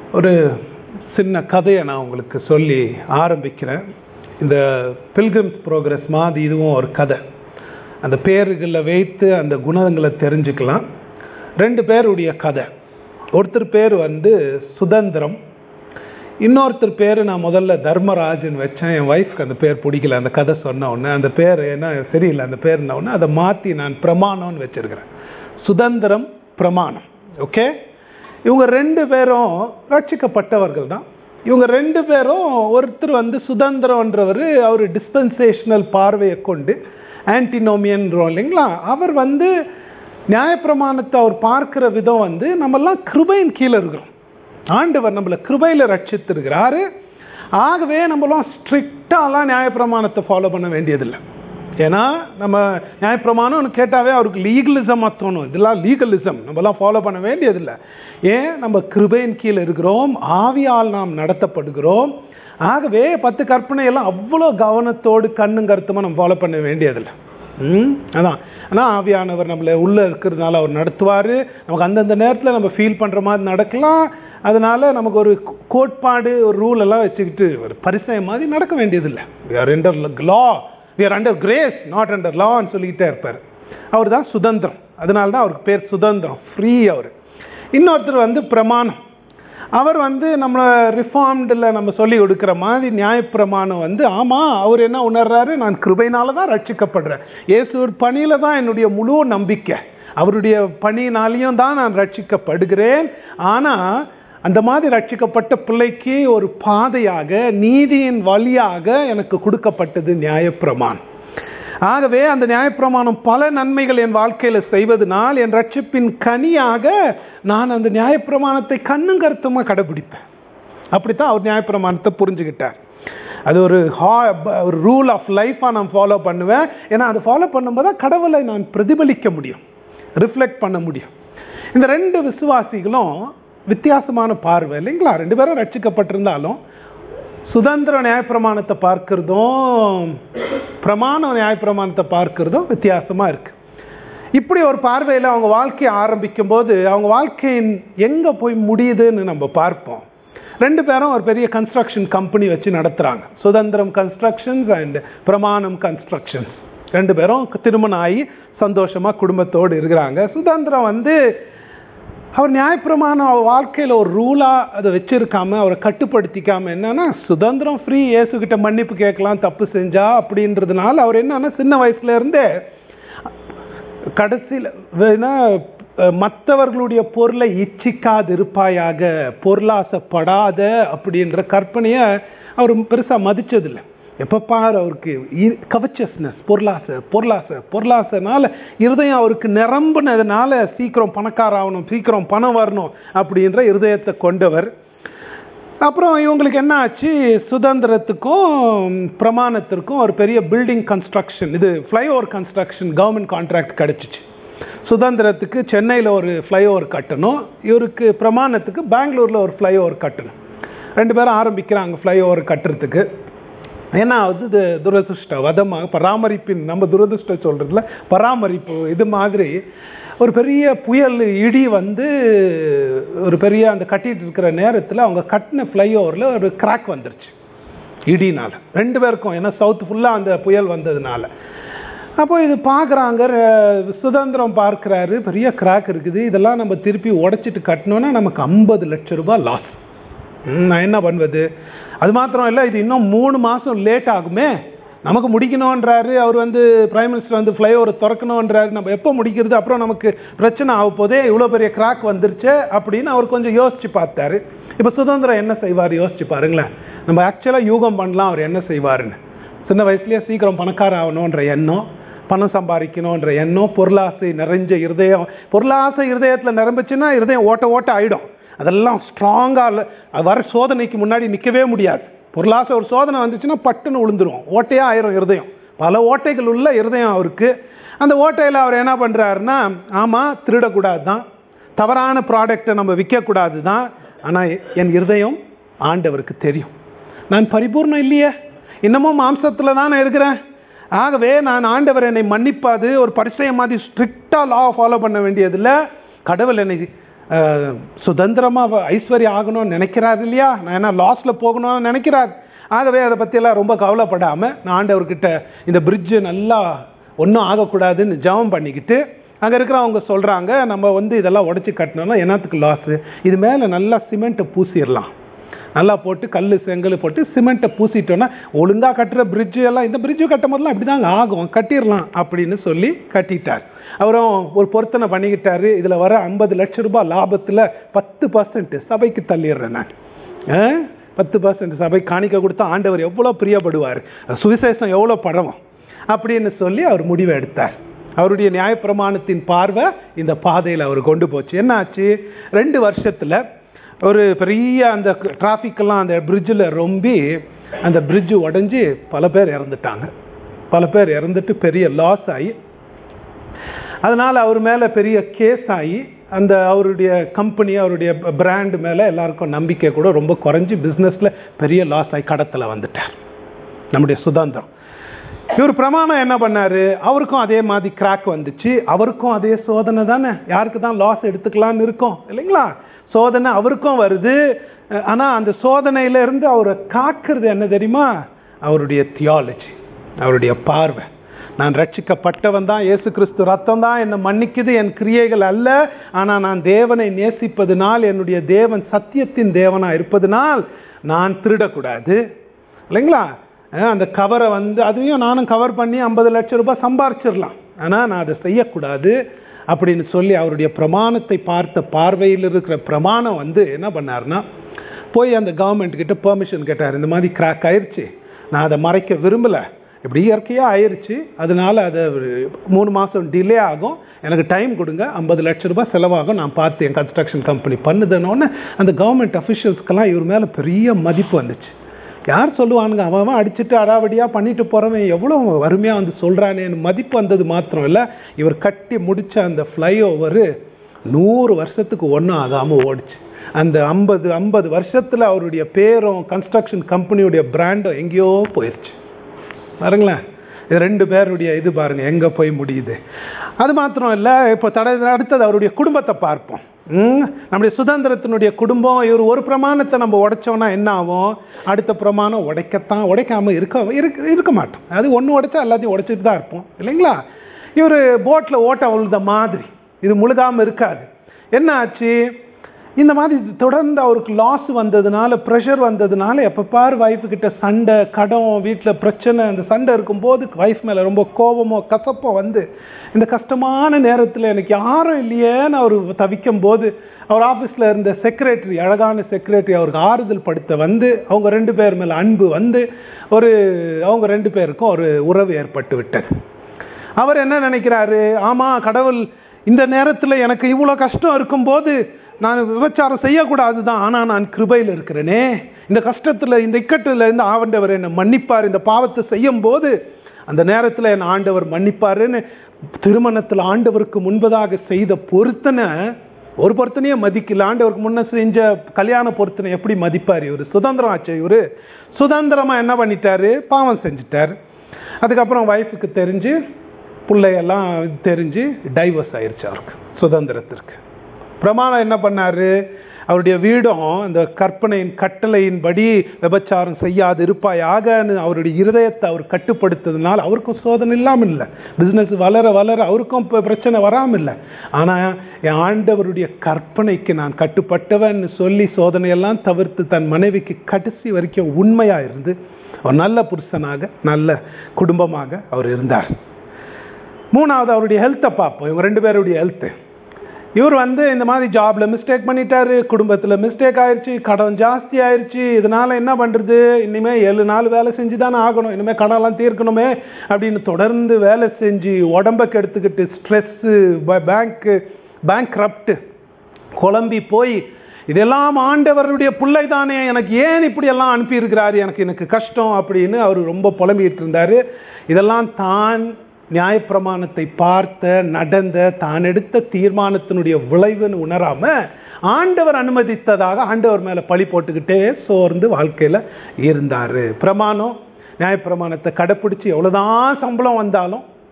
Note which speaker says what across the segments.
Speaker 1: ஒரு சின்ன கதையை நான் உங்களுக்கு சொல்லி ஆரம்பிக்கிறேன் இந்த பில்கிரிம்ஸ் ப்ரோக்ரஸ் மாதிரி இதுவும் ஒரு கதை அந்த பேர்களை வைத்து அந்த குணங்களை தெரிஞ்சுக்கலாம் ரெண்டு பேருடைய கதை ஒருத்தர் பேர் வந்து சுதந்திரம் இன்னொருத்தர் பேர் நான் முதல்ல தர்மராஜன் வச்சேன் என் ஒய்ஃப்க்கு அந்த பேர் பிடிக்கல அந்த கதை சொன்ன உடனே அந்த பேர் என்ன சரியில்லை அந்த பேர் உடனே அதை மாற்றி நான் பிரமாணம்னு வச்சிருக்கிறேன் சுதந்திரம் பிரமாணம் ஓகே இவங்க ரெண்டு பேரும் ரட்சிக்கப்பட்டவர்கள் தான் இவங்க ரெண்டு பேரும் ஒருத்தர் வந்து சுதந்திரன்றவர் அவர் டிஸ்பென்சேஷனல் பார்வையை கொண்டு ஆன்டினோமியன்றோம் இல்லைங்களா அவர் வந்து நியாயப்பிரமாணத்தை அவர் பார்க்கிற விதம் வந்து நம்மெல்லாம் கிருபையின் கீழே இருக்கிறோம் ஆண்டவர் நம்மளை கிருபையில் ரட்சித்திருக்கிறாரு ஆகவே நம்மளாம் ஸ்ட்ரிக்டாலாம் நியாயப்பிரமாணத்தை ஃபாலோ பண்ண வேண்டியதில்லை ஏன்னா நம்ம நியாயப்பிரமாணம்னு கேட்டாவே அவருக்கு லீகலிசமாக தோணும் இதெல்லாம் லீகலிசம் நம்மலாம் ஃபாலோ பண்ண வேண்டியதில்லை ஏன் நம்ம கிருபையின் கீழே இருக்கிறோம் ஆவியால் நாம் நடத்தப்படுகிறோம் ஆகவே பத்து கற்பனையெல்லாம் அவ்வளோ கவனத்தோடு கண்ணும் கருத்துமாக நம்ம ஃபாலோ பண்ண வேண்டியதில்லை ம் அதான் ஆனால் ஆவியானவர் நம்மளை உள்ளே இருக்கிறதுனால அவர் நடத்துவார் நமக்கு அந்தந்த நேரத்தில் நம்ம ஃபீல் பண்ணுற மாதிரி நடக்கலாம் அதனால நமக்கு ஒரு கோட்பாடு ஒரு ரூல் எல்லாம் வச்சுக்கிட்டு ஒரு பரிசயம் மாதிரி நடக்க வேண்டியதில்லை we are under law we are under grace not under லான்னு சொல்லிக்கிட்டே இருப்பார் அவர் தான் சுதந்திரம் அதனால தான் அவருக்கு பேர் சுதந்திரம் ஃப்ரீ அவர் இன்னொருத்தர் வந்து பிரமாணம் அவர் வந்து நம்ம ரிஃபார்ம்டில் நம்ம சொல்லி கொடுக்குற மாதிரி நியாயப்பிரமாணம் வந்து ஆமாம் அவர் என்ன உணர்றாரு நான் கிருபைனால தான் ரட்சிக்கப்படுறேன் இயேசு பணியில் தான் என்னுடைய முழு நம்பிக்கை அவருடைய பணியினாலையும் தான் நான் ரட்சிக்கப்படுகிறேன் ஆனால் அந்த மாதிரி ரட்சிக்கப்பட்ட பிள்ளைக்கு ஒரு பாதையாக நீதியின் வழியாக எனக்கு கொடுக்கப்பட்டது நியாயப்பிரமாணம் ஆகவே அந்த நியாயப்பிரமாணம் பல நன்மைகள் என் வாழ்க்கையில் செய்வதனால் என் ரட்சிப்பின் கனியாக நான் அந்த நியாயப்பிரமாணத்தை கண்ணும் கருத்துமாக கடைபிடிப்பேன் அப்படித்தான் அவர் நியாயப்பிரமாணத்தை புரிஞ்சுக்கிட்டார் அது ஒரு ஹா ஒரு ரூல் ஆஃப் லைஃபாக நான் ஃபாலோ பண்ணுவேன் ஏன்னா அதை ஃபாலோ பண்ணும்போது தான் கடவுளை நான் பிரதிபலிக்க முடியும் ரிஃப்ளெக்ட் பண்ண முடியும் இந்த ரெண்டு விசுவாசிகளும் வித்தியாசமான பார்வை இல்லைங்களா ரெண்டு பேரும் ரட்சிக்கப்பட்டிருந்தாலும் சுதந்திர நியாயப்பிரமாணத்தை பார்க்கறதும் பிரமாண நியாயப்பிரமாணத்தை பார்க்கறதும் வித்தியாசமாக இருக்கு இப்படி ஒரு பார்வையில் அவங்க வாழ்க்கையை ஆரம்பிக்கும் போது அவங்க வாழ்க்கையின் எங்கே போய் முடியுதுன்னு நம்ம பார்ப்போம் ரெண்டு பேரும் ஒரு பெரிய கன்ஸ்ட்ரக்ஷன் கம்பெனி வச்சு நடத்துகிறாங்க சுதந்திரம் கன்ஸ்ட்ரக்ஷன்ஸ் அண்ட் பிரமாணம் கன்ஸ்ட்ரக்ஷன்ஸ் ரெண்டு பேரும் திருமணம் ஆகி சந்தோஷமாக குடும்பத்தோடு இருக்கிறாங்க சுதந்திரம் வந்து அவர் நியாயப்பிரமாணம் அவர் வாழ்க்கையில் ஒரு ரூலாக அதை வச்சிருக்காம அவரை கட்டுப்படுத்திக்காம என்னன்னா சுதந்திரம் ஃப்ரீ இயேசுகிட்ட மன்னிப்பு கேட்கலாம் தப்பு செஞ்சா அப்படின்றதுனால அவர் என்னன்னா சின்ன வயசுல இருந்தே கடைசியில் மற்றவர்களுடைய பொருளை இச்சிக்காது இருப்பாயாக பொருளாசப்படாத அப்படின்ற கற்பனையை அவர் பெருசாக மதிச்சதில்லை எப்போ பார் அவருக்கு கவச்சஸ்னஸ் பொருளாசை பொருளாசை பொருளாசைனால இருதயம் அவருக்கு நிரம்பினதுனால சீக்கிரம் பணக்கார ஆகணும் சீக்கிரம் பணம் வரணும் அப்படின்ற இருதயத்தை கொண்டவர் அப்புறம் இவங்களுக்கு என்ன ஆச்சு சுதந்திரத்துக்கும் பிரமாணத்திற்கும் ஒரு பெரிய பில்டிங் கன்ஸ்ட்ரக்ஷன் இது ஃப்ளைஓவர் கன்ஸ்ட்ரக்ஷன் கவர்மெண்ட் கான்ட்ராக்ட் கிடச்சிச்சு சுதந்திரத்துக்கு சென்னையில் ஒரு ஃப்ளைஓவர் கட்டணும் இவருக்கு பிரமாணத்துக்கு பெங்களூரில் ஒரு ஃப்ளைஓவர் கட்டணும் ரெண்டு பேரும் ஆரம்பிக்கிறாங்க ஃப்ளைஓவர் கட்டுறதுக்கு ஏன்னா அது இது துரதிருஷ்ட வதமாக பராமரிப்பின் நம்ம துரதிருஷ்டம் சொல்கிறதுல பராமரிப்பு இது மாதிரி ஒரு பெரிய புயல் இடி வந்து ஒரு பெரிய அந்த கட்டிட்டு இருக்கிற நேரத்தில் அவங்க கட்டின ஃப்ளைஓவரில் ஒரு கிராக் வந்துருச்சு இடினால் ரெண்டு பேருக்கும் ஏன்னா சவுத் ஃபுல்லாக அந்த புயல் வந்ததுனால அப்போ இது பார்க்குறாங்க சுதந்திரம் பார்க்குறாரு பெரிய கிராக் இருக்குது இதெல்லாம் நம்ம திருப்பி உடச்சிட்டு கட்டினோன்னா நமக்கு ஐம்பது லட்ச ரூபாய் லாஸ் நான் என்ன பண்ணுவது அது மாத்திரம் இல்லை இது இன்னும் மூணு மாதம் லேட் ஆகுமே நமக்கு முடிக்கணுன்றாரு அவர் வந்து பிரைம் மினிஸ்டர் வந்து ஃப்ளைஓவர் திறக்கணுன்றாரு நம்ம எப்போ முடிக்கிறது அப்புறம் நமக்கு பிரச்சனை ஆக போதே இவ்வளோ பெரிய கிராக் வந்துருச்சு அப்படின்னு அவர் கொஞ்சம் யோசிச்சு பார்த்தாரு இப்போ சுதந்திரம் என்ன செய்வார் யோசிச்சு பாருங்களேன் நம்ம ஆக்சுவலாக யூகம் பண்ணலாம் அவர் என்ன செய்வாருன்னு சின்ன வயசுலேயே சீக்கிரம் பணக்கார ஆகணுன்ற எண்ணம் பணம் சம்பாதிக்கணுன்ற எண்ணம் பொருளாசை நிறைஞ்ச இருதயம் பொருளாசை இருதயத்தில் நிரம்பிச்சுன்னா இருதயம் ஓட்ட ஓட்ட ஆகிடும் அதெல்லாம் ஸ்ட்ராங்காக வர சோதனைக்கு முன்னாடி நிற்கவே முடியாது பொருளாசை ஒரு சோதனை வந்துச்சுன்னா பட்டுன்னு விழுந்துரும் ஓட்டையாக ஆயிரும் இருதயம் பல ஓட்டைகள் உள்ள இருதயம் அவருக்கு அந்த ஓட்டையில் அவர் என்ன பண்ணுறாருன்னா ஆமாம் திருடக்கூடாது தான் தவறான ப்ராடக்டை நம்ம விற்கக்கூடாது தான் ஆனால் என் இருதயம் ஆண்டவருக்கு தெரியும் நான் பரிபூர்ணம் இல்லையே இன்னமும் மாம்சத்தில் தான் நான் இருக்கிறேன் ஆகவே நான் ஆண்டவர் என்னை மன்னிப்பாது ஒரு பரிசயம் மாதிரி ஸ்ட்ரிக்டாக லா ஃபாலோ பண்ண வேண்டியதில்லை கடவுள் என்னை அஹ், சுதந்திரமா வ- ஐஸ்வர்யம் ஆகணும்னு நினைக்கிறார் இல்லையா நான் என்ன லாஸ்ல போகணும்னு நினைக்கிறார் ஆகவே அதை பற்றியெல்லாம் ரொம்ப கவலைப்படாம நான் ஆண்டவர்கிட்ட இந்த பிரிட்ஜு நல்லா ஒன்றும் ஆகக்கூடாதுன்னு ஜெபம் பண்ணிக்கிட்டு அங்கே இருக்கிறவங்க சொல்கிறாங்க நம்ம வந்து இதெல்லாம் உடச்சி கட்டினோம்னா என்னத்துக்கு லாஸு இது மேலே நல்லா சிமெண்ட்டை பூசிடலாம் நல்லா போட்டு கல் செங்கல் போட்டு சிமெண்ட்டை பூசிட்டோன்னா ஒழுங்காக கட்டுற பிரிட்ஜு எல்லாம் இந்த பிரிட்ஜு கட்டும் போதெல்லாம் இப்படி தாங்க ஆகும் கட்டிடலாம் அப்படின்னு சொல்லி கட்டிட்டார் அவரும் ஒரு பொருத்தனை பண்ணிக்கிட்டாரு இதில் வர ஐம்பது லட்சம் ரூபாய் லாபத்தில் பத்து பர்சன்ட் சபைக்கு தள்ளிடுறேன் நான் ஆ? பத்து பர்சன்ட் சபை காணிக்க கொடுத்தா ஆண்டவர் எவ்வளோ பிரியப்படுவார் சுவிசேஷம் எவ்வளோ படவும் அப்படின்னு சொல்லி அவர் முடிவை எடுத்தார் அவருடைய நியாயப்பிரமாணத்தின் பார்வை இந்த பாதையில் அவர் கொண்டு போச்சு என்ன ஆச்சு ரெண்டு வருஷத்தில் ஒரு பெரிய அந்த டிராஃபிக்கெல்லாம் அந்த பிரிட்ஜில் ரொம்பி அந்த பிரிட்ஜு உடஞ்சி பல பேர் இறந்துட்டாங்க பல பேர் இறந்துட்டு பெரிய லாஸ் ஆகி அதனால் அவர் மேலே பெரிய கேஸ் ஆகி அந்த அவருடைய கம்பெனி அவருடைய பிராண்ட் மேலே எல்லாருக்கும் நம்பிக்கை கூட ரொம்ப குறைஞ்சி பிஸ்னஸில் பெரிய லாஸ் ஆகி கடத்தில் வந்துட்டார் நம்முடைய சுதந்திரம் இவர் பிரமாணம் என்ன பண்ணாரு அவருக்கும் அதே மாதிரி கிராக் வந்துச்சு அவருக்கும் அதே சோதனை தானே யாருக்கு தான் லாஸ் எடுத்துக்கலாம்னு இருக்கும் இல்லைங்களா சோதனை அவருக்கும் வருது அஹ் ஆனா அந்த சோதனையில இருந்து அவரை காக்கிறது என்ன தெரியுமா அவருடைய தியாலஜி அவருடைய பார்வை நான் ரட்சிக்கப்பட்டவன் தான் இயேசு கிறிஸ்து ரத்தம் தான் என்னை மன்னிக்குது என் கிரியைகள் அல்ல ஆனா நான் தேவனை நேசிப்பதுனால் என்னுடைய தேவன் சத்தியத்தின் தேவனா இருப்பதனால் நான் திருடக்கூடாது இல்லைங்களா அஹ் அந்த கவரை வந்து அதையும் நானும் கவர் பண்ணி ஐம்பது லட்சம் ரூபாய் சம்பாரிச்சிடலாம் ஆனால் நான் அதை செய்யக்கூடாது அப்படின்னு சொல்லி அவருடைய பிரமாணத்தை பார்த்த பார்வையில் இருக்கிற பிரமாணம் வந்து என்ன பண்ணாருன்னா போய் அந்த கவர்மெண்ட் கிட்ட பெர்மிஷன் கேட்டார் இந்த மாதிரி கிராக் ஆயிருச்சு நான் அதை மறைக்க விரும்பலை இப்படி இயற்கையாக ஆயிருச்சு அதனால அதை ஒரு மூணு மாதம் டிலே ஆகும் எனக்கு டைம் கொடுங்க ஐம்பது லட்ச ரூபாய் செலவாகும் நான் பார்த்து என் கன்ஸ்ட்ரக்ஷன் கம்பெனி பண்ணுதுன்னொன்னே அந்த கவர்மெண்ட் அஃபிஷியல்ஸ்க்கெல்லாம் இவர் மேலே பெரிய மதிப்பு வந்துச்சு யார் சொல்லுவானுங்க அவன் அவன் அடிச்சுட்டு அடாவடியாக பண்ணிட்டு போகிறவன் எவ்வளோ வறுமையாக வந்து சொல்கிறானேன்னு மதிப்பு வந்தது மாத்திரம் இல்லை இவர் கட்டி முடிச்ச அந்த ஃப்ளைஓவரு நூறு வருஷத்துக்கு ஒன்றும் ஆகாமல் ஓடிச்சு அந்த ஐம்பது ஐம்பது வருஷத்தில் அவருடைய பேரும் கன்ஸ்ட்ரக்ஷன் கம்பெனியுடைய பிராண்டும் எங்கேயோ போயிடுச்சு பாருங்களேன் இது ரெண்டு பேருடைய இது பாருங்க எங்க போய் முடியுது அது மாத்திரம் இல்லை இப்போ தட அடுத்தது அவருடைய குடும்பத்தை பார்ப்போம் ம், நம்முடைய சுதந்திரத்தினுடைய குடும்பம் இவர் ஒரு பிரமாணத்தை நம்ம உடைச்சோம்னா என்ன ஆகும் அடுத்த பிரமாணம் உடைக்கத்தான் உடைக்காம இருக்க இருக்க இருக்க மாட்டோம் அது ஒன்று உடைச்சா எல்லாத்தையும் உடைச்சிட்டு தான் இருப்போம் இல்லைங்களா இவர் போட்டில் ஓட்ட உழுத மாதிரி இது முழுகாமல் இருக்காது என்ன ஆச்சு இந்த மாதிரி தொடர்ந்து அவருக்கு லாஸ் வந்ததுனால ப்ரெஷர் வந்ததுனால எப்போ பார் ஒய்ஃபு கிட்ட சண்டை கடம் வீட்டில் பிரச்சனை அந்த சண்டை இருக்கும்போது ஒய்ஃப் மேலே ரொம்ப கோபமோ கசப்போ வந்து இந்த கஷ்டமான நேரத்தில் எனக்கு யாரும் இல்லையேன்னு அவர் தவிக்கும் போது அவர் ஆஃபீஸில் இருந்த செக்ரட்டரி அழகான செக்ரட்டரி அவருக்கு ஆறுதல் படுத்த வந்து அவங்க ரெண்டு பேர் மேலே அன்பு வந்து ஒரு அவங்க ரெண்டு பேருக்கும் ஒரு உறவு ஏற்பட்டு விட்டது அவர் என்ன நினைக்கிறாரு ஆமா கடவுள் இந்த நேரத்தில் எனக்கு இவ்வளோ கஷ்டம் இருக்கும்போது நான் விபச்சாரம் செய்யக்கூடாது தான் ஆனால் நான் கிருபையில் இருக்கிறேனே இந்த கஷ்டத்தில் இந்த இக்கட்டில் இருந்து ஆண்டவர் என்னை மன்னிப்பார் இந்த பாவத்தை செய்யும் போது அந்த நேரத்தில் என் ஆண்டவர் மன்னிப்பாருன்னு திருமணத்தில் ஆண்டவருக்கு முன்பதாக செய்த பொருத்தனை ஒரு பொருத்தனையே மதிக்கல ஆண்டவருக்கு முன்ன செஞ்ச கல்யாண பொருத்தனை எப்படி மதிப்பார் இவர் சுதந்திரம் ஆச்சு இவர் சுதந்திரமா என்ன பண்ணிட்டாரு பாவம் செஞ்சுட்டார் அதுக்கப்புறம் ஒய்ஃபுக்கு தெரிஞ்சு பிள்ளையெல்லாம் தெரிஞ்சு டைவர்ஸ் ஆயிருச்சு அவருக்கு சுதந்திரத்திற்கு பிரமாணம் என்ன பண்ணாரு அவருடைய வீடும் அந்த கற்பனையின் கட்டளையின்படி விபச்சாரம் செய்யாது இருப்பாயாகன்னு அவருடைய இருதயத்தை அவர் கட்டுப்படுத்ததுனால அவருக்கும் சோதனை இல்லாமல் இல்லை பிஸ்னஸ் வளர வளர அவருக்கும் இப்போ பிரச்சனை வராமல் இல்லை ஆனால் என் ஆண்டவருடைய கற்பனைக்கு நான் கட்டுப்பட்டவன் சொல்லி சோதனையெல்லாம் தவிர்த்து தன் மனைவிக்கு கடைசி வரைக்கும் உண்மையாக இருந்து அவர் நல்ல புருஷனாக நல்ல குடும்பமாக அவர் இருந்தார் மூணாவது அவருடைய ஹெல்த்தை பார்ப்போம் இவங்க ரெண்டு பேருடைய ஹெல்த்து இவர் வந்து இந்த மாதிரி ஜாப்ல மிஸ்டேக் பண்ணிட்டாரு குடும்பத்தில் மிஸ்டேக் ஆயிடுச்சு கடன் ஜாஸ்தி ஆயிடுச்சு இதனால என்ன பண்றது இனிமே ஏழு நாள் வேலை செஞ்சு தானே ஆகணும் இனிமே கடன்லாம் தீர்க்கணுமே அப்படின்னு தொடர்ந்து வேலை செஞ்சு உடம்ப கெடுத்துக்கிட்டு ஸ்ட்ரெஸ்ஸு பேங்க்கு பேங்க் கரப்ட் குழம்பி போய் இதெல்லாம் ஆண்டவருடைய பிள்ளை தானே எனக்கு ஏன் இப்படி எல்லாம் அனுப்பியிருக்கிறாரு எனக்கு எனக்கு கஷ்டம் அப்படின்னு அவர் ரொம்ப புலம்பிட்டு இருந்தாரு இதெல்லாம் தான் நியாயப்பிரமாணத்தை பார்த்த நடந்த தான் எடுத்த தீர்மானத்தினுடைய விளைவுன்னு உணராம ஆண்டவர் அனுமதித்ததாக ஆண்டவர் மேல பழி போட்டுக்கிட்டே சோர்ந்து வாழ்க்கையில இருந்தாரு பிரமாணம் நியாயப்பிரமாணத்தை கடைப்பிடிச்சு எவ்வளவுதான் சம்பளம் வந்தாலும்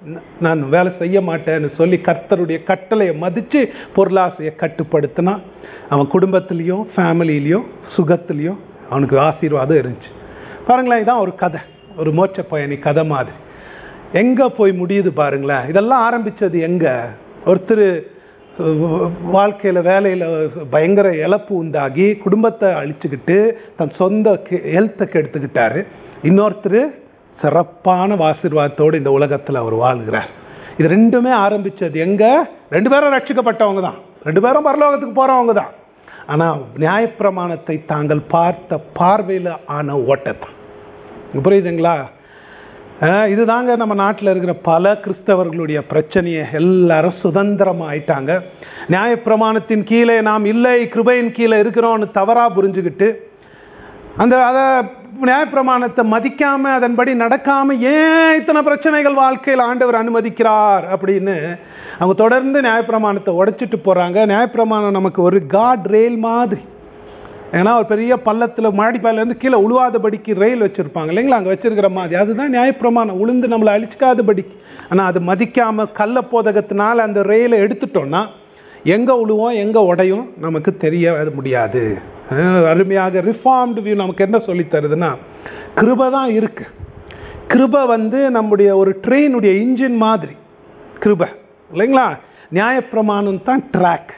Speaker 1: நான் வேலை செய்ய மாட்டேன்னு சொல்லி கர்த்தருடைய கட்டளையை மதித்து பொருளாசையை கட்டுப்படுத்தினா அவன் குடும்பத்திலையும் ஃபேமிலிலையும் சுகத்திலையும் அவனுக்கு ஆசீர்வாதம் இருந்துச்சு பாருங்களேன் இதான் ஒரு கதை ஒரு மோட்ச பயணி கதை மாதிரி எங்கே போய் முடியுது பாருங்களேன் இதெல்லாம் ஆரம்பித்தது எங்கே ஒருத்தர் வாழ்க்கையில் வேலையில் பயங்கர இழப்பு உண்டாகி குடும்பத்தை அழிச்சுக்கிட்டு தன் சொந்த ஹெல்த்தை கெடுத்துக்கிட்டாரு இன்னொருத்தர் சிறப்பான ஆசீர்வாதத்தோடு இந்த உலகத்தில் அவர் வாழ்கிறார் இது ரெண்டுமே ஆரம்பித்தது எங்கே ரெண்டு பேரும் ரட்சிக்கப்பட்டவங்க தான் ரெண்டு பேரும் பரலோகத்துக்கு போகிறவங்க தான் ஆனால் நியாயப்பிரமாணத்தை தாங்கள் பார்த்த பார்வையில் ஆன ஓட்டத்தான் புரியுதுங்களா இதுதாங்க நம்ம நாட்டில் இருக்கிற பல கிறிஸ்தவர்களுடைய பிரச்சனையை எல்லாரும் சுதந்திரமாக ஆயிட்டாங்க நியாயப்பிரமாணத்தின் கீழே நாம் இல்லை கிருபையின் கீழே இருக்கிறோம்னு தவறாக புரிஞ்சுக்கிட்டு அந்த அதை நியாயப்பிரமாணத்தை மதிக்காம அதன்படி நடக்காம ஏன் இத்தனை பிரச்சனைகள் வாழ்க்கையில் ஆண்டவர் அனுமதிக்கிறார் அப்படின்னு அவங்க தொடர்ந்து நியாயப்பிரமாணத்தை உடைச்சிட்டு போறாங்க நியாயப்பிரமாணம் நமக்கு ஒரு காட் ரெயில் மாதிரி ஏன்னா ஒரு பெரிய பள்ளத்தில் மாடிப்பாயிலேருந்து கீழே உழுவாதபடிக்கு ரயில் வச்சுருப்பாங்க இல்லைங்களா அங்கே வச்சிருக்கிற மாதிரி அதுதான் நியாயப்பிரமாணம் உளுந்து நம்மளை அழிச்சிக்காதபடிக்கு ஆனால் அது மதிக்காமல் கள்ள போதகத்தினால அந்த ரயிலை எடுத்துட்டோம்னா எங்கே உழுவோம் எங்கே உடையும் நமக்கு தெரிய முடியாது அருமையாக ரிஃபார்ம்டு வியூ நமக்கு என்ன சொல்லி தருதுன்னா கிருபை தான் இருக்கு கிருபை வந்து நம்முடைய ஒரு ட்ரெயினுடைய இன்ஜின் மாதிரி கிருபை இல்லைங்களா நியாயப்பிரமாணம் தான் ட்ராக்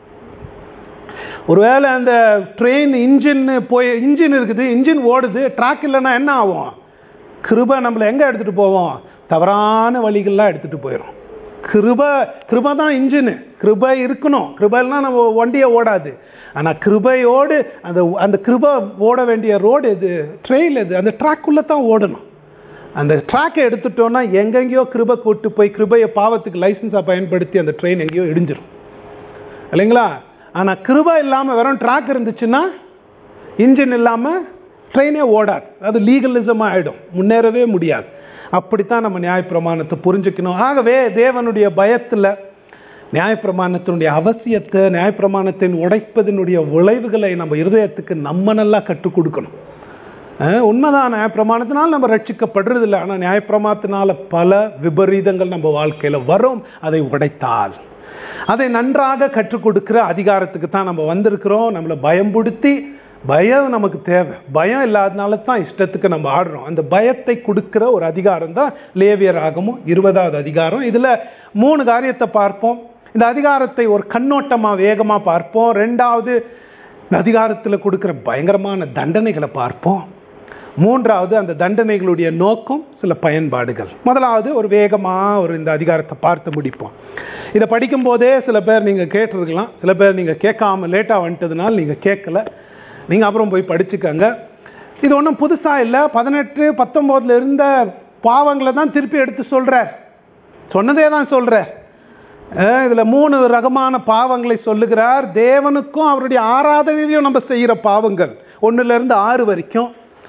Speaker 1: ஒருவேளை அந்த ட்ரெயின் இன்ஜின் போய் இன்ஜின் இருக்குது இன்ஜின் ஓடுது ட்ராக் இல்லைன்னா என்ன ஆகும் கிருபை நம்மளை எங்கே எடுத்துகிட்டு போவோம் தவறான வழிகள்லாம் எடுத்துகிட்டு போயிடும் கிருபை கிருபை தான் இன்ஜினு கிருபை இருக்கணும் கிருபைலாம் நம்ம வண்டியை ஓடாது ஆனால் கிருபையோடு அந்த அந்த கிருபை ஓட வேண்டிய ரோடு எது ட்ரெயின் எது அந்த ட்ராக்குள்ளே தான் ஓடணும் அந்த ட்ராக்கை எடுத்துட்டோன்னா எங்கெங்கேயோ கிருபை கூட்டு போய் கிருபையை பாவத்துக்கு லைசன்ஸாக பயன்படுத்தி அந்த ட்ரெயின் எங்கேயோ இடிஞ்சிடும் இல்லைங்களா ஆனால் கிருபை இல்லாமல் வெறும் ட்ராக் இருந்துச்சுன்னா இன்ஜின் இல்லாமல் ட்ரெயினே ஓடாது அது லீகலிசமாக ஆகிடும் முன்னேறவே முடியாது அப்படித்தான் நம்ம நியாயப்பிரமாணத்தை புரிஞ்சுக்கணும் ஆகவே தேவனுடைய பயத்தில் நியாயப்பிரமாணத்தினுடைய அவசியத்தை நியாயப்பிரமாணத்தின் உடைப்பதனுடைய விளைவுகளை நம்ம இருதயத்துக்கு நம்ம நல்லா கற்றுக் கொடுக்கணும் உண்மைதான் நியாயப்பிரமாணத்தினால் நம்ம ரட்சிக்கப்படுறது இல்லை ஆனால் நியாயப்பிரமாணத்தினால பல விபரீதங்கள் நம்ம வாழ்க்கையில் வரும் அதை உடைத்தால் அதை நன்றாக கற்றுக் கொடுக்கிற அதிகாரத்துக்கு தான் நம்ம வந்திருக்கிறோம் நம்மளை பயம்படுத்தி பயம் நமக்கு தேவை பயம் இல்லாதனால தான் இஷ்டத்துக்கு நம்ம ஆடுறோம் அந்த பயத்தை கொடுக்கிற ஒரு அதிகாரம் தான் லேவியர் ஆகமும் இருபதாவது அதிகாரம் இதில் மூணு காரியத்தை பார்ப்போம் இந்த அதிகாரத்தை ஒரு கண்ணோட்டமாக வேகமாக பார்ப்போம் ரெண்டாவது இந்த அதிகாரத்தில் கொடுக்குற பயங்கரமான தண்டனைகளை பார்ப்போம் மூன்றாவது அந்த தண்டனைகளுடைய நோக்கம் சில பயன்பாடுகள் முதலாவது ஒரு வேகமாக ஒரு இந்த அதிகாரத்தை பார்த்து முடிப்போம் இதை படிக்கும் போதே சில பேர் நீங்கள் கேட்டிருக்கலாம் சில பேர் நீங்கள் கேட்காம லேட்டாக வந்துட்டதுனால நீங்கள் கேட்கல நீங்கள் அப்புறம் போய் படிச்சுக்கங்க இது ஒன்றும் புதுசாக இல்லை பதினெட்டு பத்தொம்போதில் இருந்த பாவங்களை தான் திருப்பி எடுத்து சொல்கிறார் சொன்னதே தான் சொல்கிறார் இதில் மூணு ரகமான பாவங்களை சொல்லுகிறார் தேவனுக்கும் அவருடைய ஆராதனையிலையும் நம்ம செய்கிற பாவங்கள் ஒன்றுலேருந்து ஆறு வரைக்கும்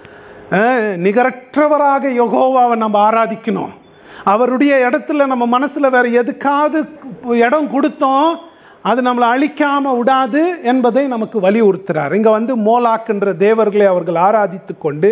Speaker 1: நிகரற்றவராக யகோவாவை நம்ம ஆராதிக்கணும் அவருடைய இடத்துல நம்ம மனசில் வேற எதுக்காவது இடம் கொடுத்தோம் அது நம்மளை அழிக்காம விடாது என்பதை நமக்கு வலியுறுத்துறார் இங்க வந்து மோலாக்குன்ற தேவர்களை அவர்கள் ஆராதித்து கொண்டு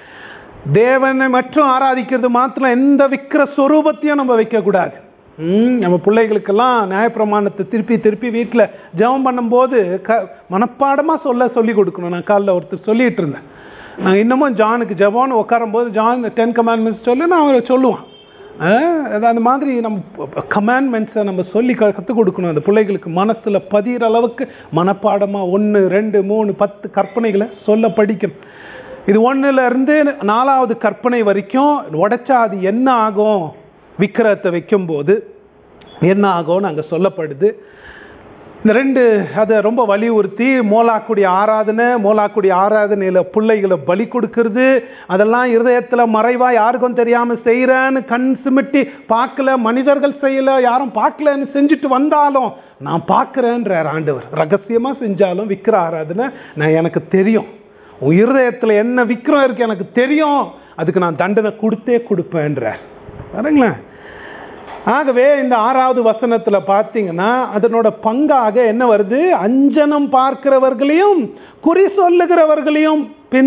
Speaker 1: தேவனை மட்டும் ஆராதிக்கிறது மாத்திரம் எந்த விக்கிர சொரூபத்தையும் நம்ம வைக்கக்கூடாது நம்ம பிள்ளைகளுக்கெல்லாம் நியாயப்பிரமாணத்தை திருப்பி திருப்பி வீட்டில் ஜெபம் பண்ணும்போது க மனப்பாடமாக சொல்ல சொல்லி கொடுக்கணும் நான் காலைல ஒருத்தர் சொல்லிட்டு இருந்தேன் நான் இன்னமும் ஜானுக்கு ஜெபம்னு உட்காரும்போது ஜான் டென் கமாண்ட்மெண்ட்ஸ் சொல்லி நான் அவரை சொல்லுவான் அந்த மாதிரி நம்ம கமாண்ட்மெண்ட்ஸை நம்ம சொல்லி க கற்றுக் கொடுக்கணும் அந்த பிள்ளைகளுக்கு மனசில் பதிகிற அளவுக்கு மனப்பாடமாக ஒன்று ரெண்டு மூணு பத்து கற்பனைகளை சொல்ல படிக்கணும் இது ஒன்றுல இருந்து நாலாவது கற்பனை வரைக்கும் உடைச்சா அது என்ன ஆகும் விக்கிரத்தை வைக்கும்போது என்ன ஆகும்னு அங்கே சொல்லப்படுது இந்த ரெண்டு அதை ரொம்ப வலியுறுத்தி மோலாக்குடைய ஆராதனை மோலாக்குடைய ஆராதனையில் பிள்ளைகளை பலி கொடுக்கறது அதெல்லாம் இருதயத்தில் மறைவாக யாருக்கும் தெரியாமல் செய்கிறேன்னு கண் சிமிட்டி பார்க்கல மனிதர்கள் செய்யல யாரும் பார்க்கலன்னு செஞ்சுட்டு வந்தாலும் நான் பார்க்குறேன்றார் ஆண்டவர் ரகசியமாக செஞ்சாலும் விற்கிற ஆராதனை நான் எனக்கு தெரியும் உன் இருதயத்தில் என்ன விக்கிரம் இருக்கு எனக்கு தெரியும் அதுக்கு நான் தண்டனை கொடுத்தே கொடுப்பேன்றார் பாருங்களேன் ஆகவே இந்த ஆறாவது வசனத்தில் பார்த்தீங்கன்னா அதனோட பங்காக என்ன வருது அஞ்சனம் பார்க்கிறவர்களையும் குறி சொல்லுகிறவர்களையும்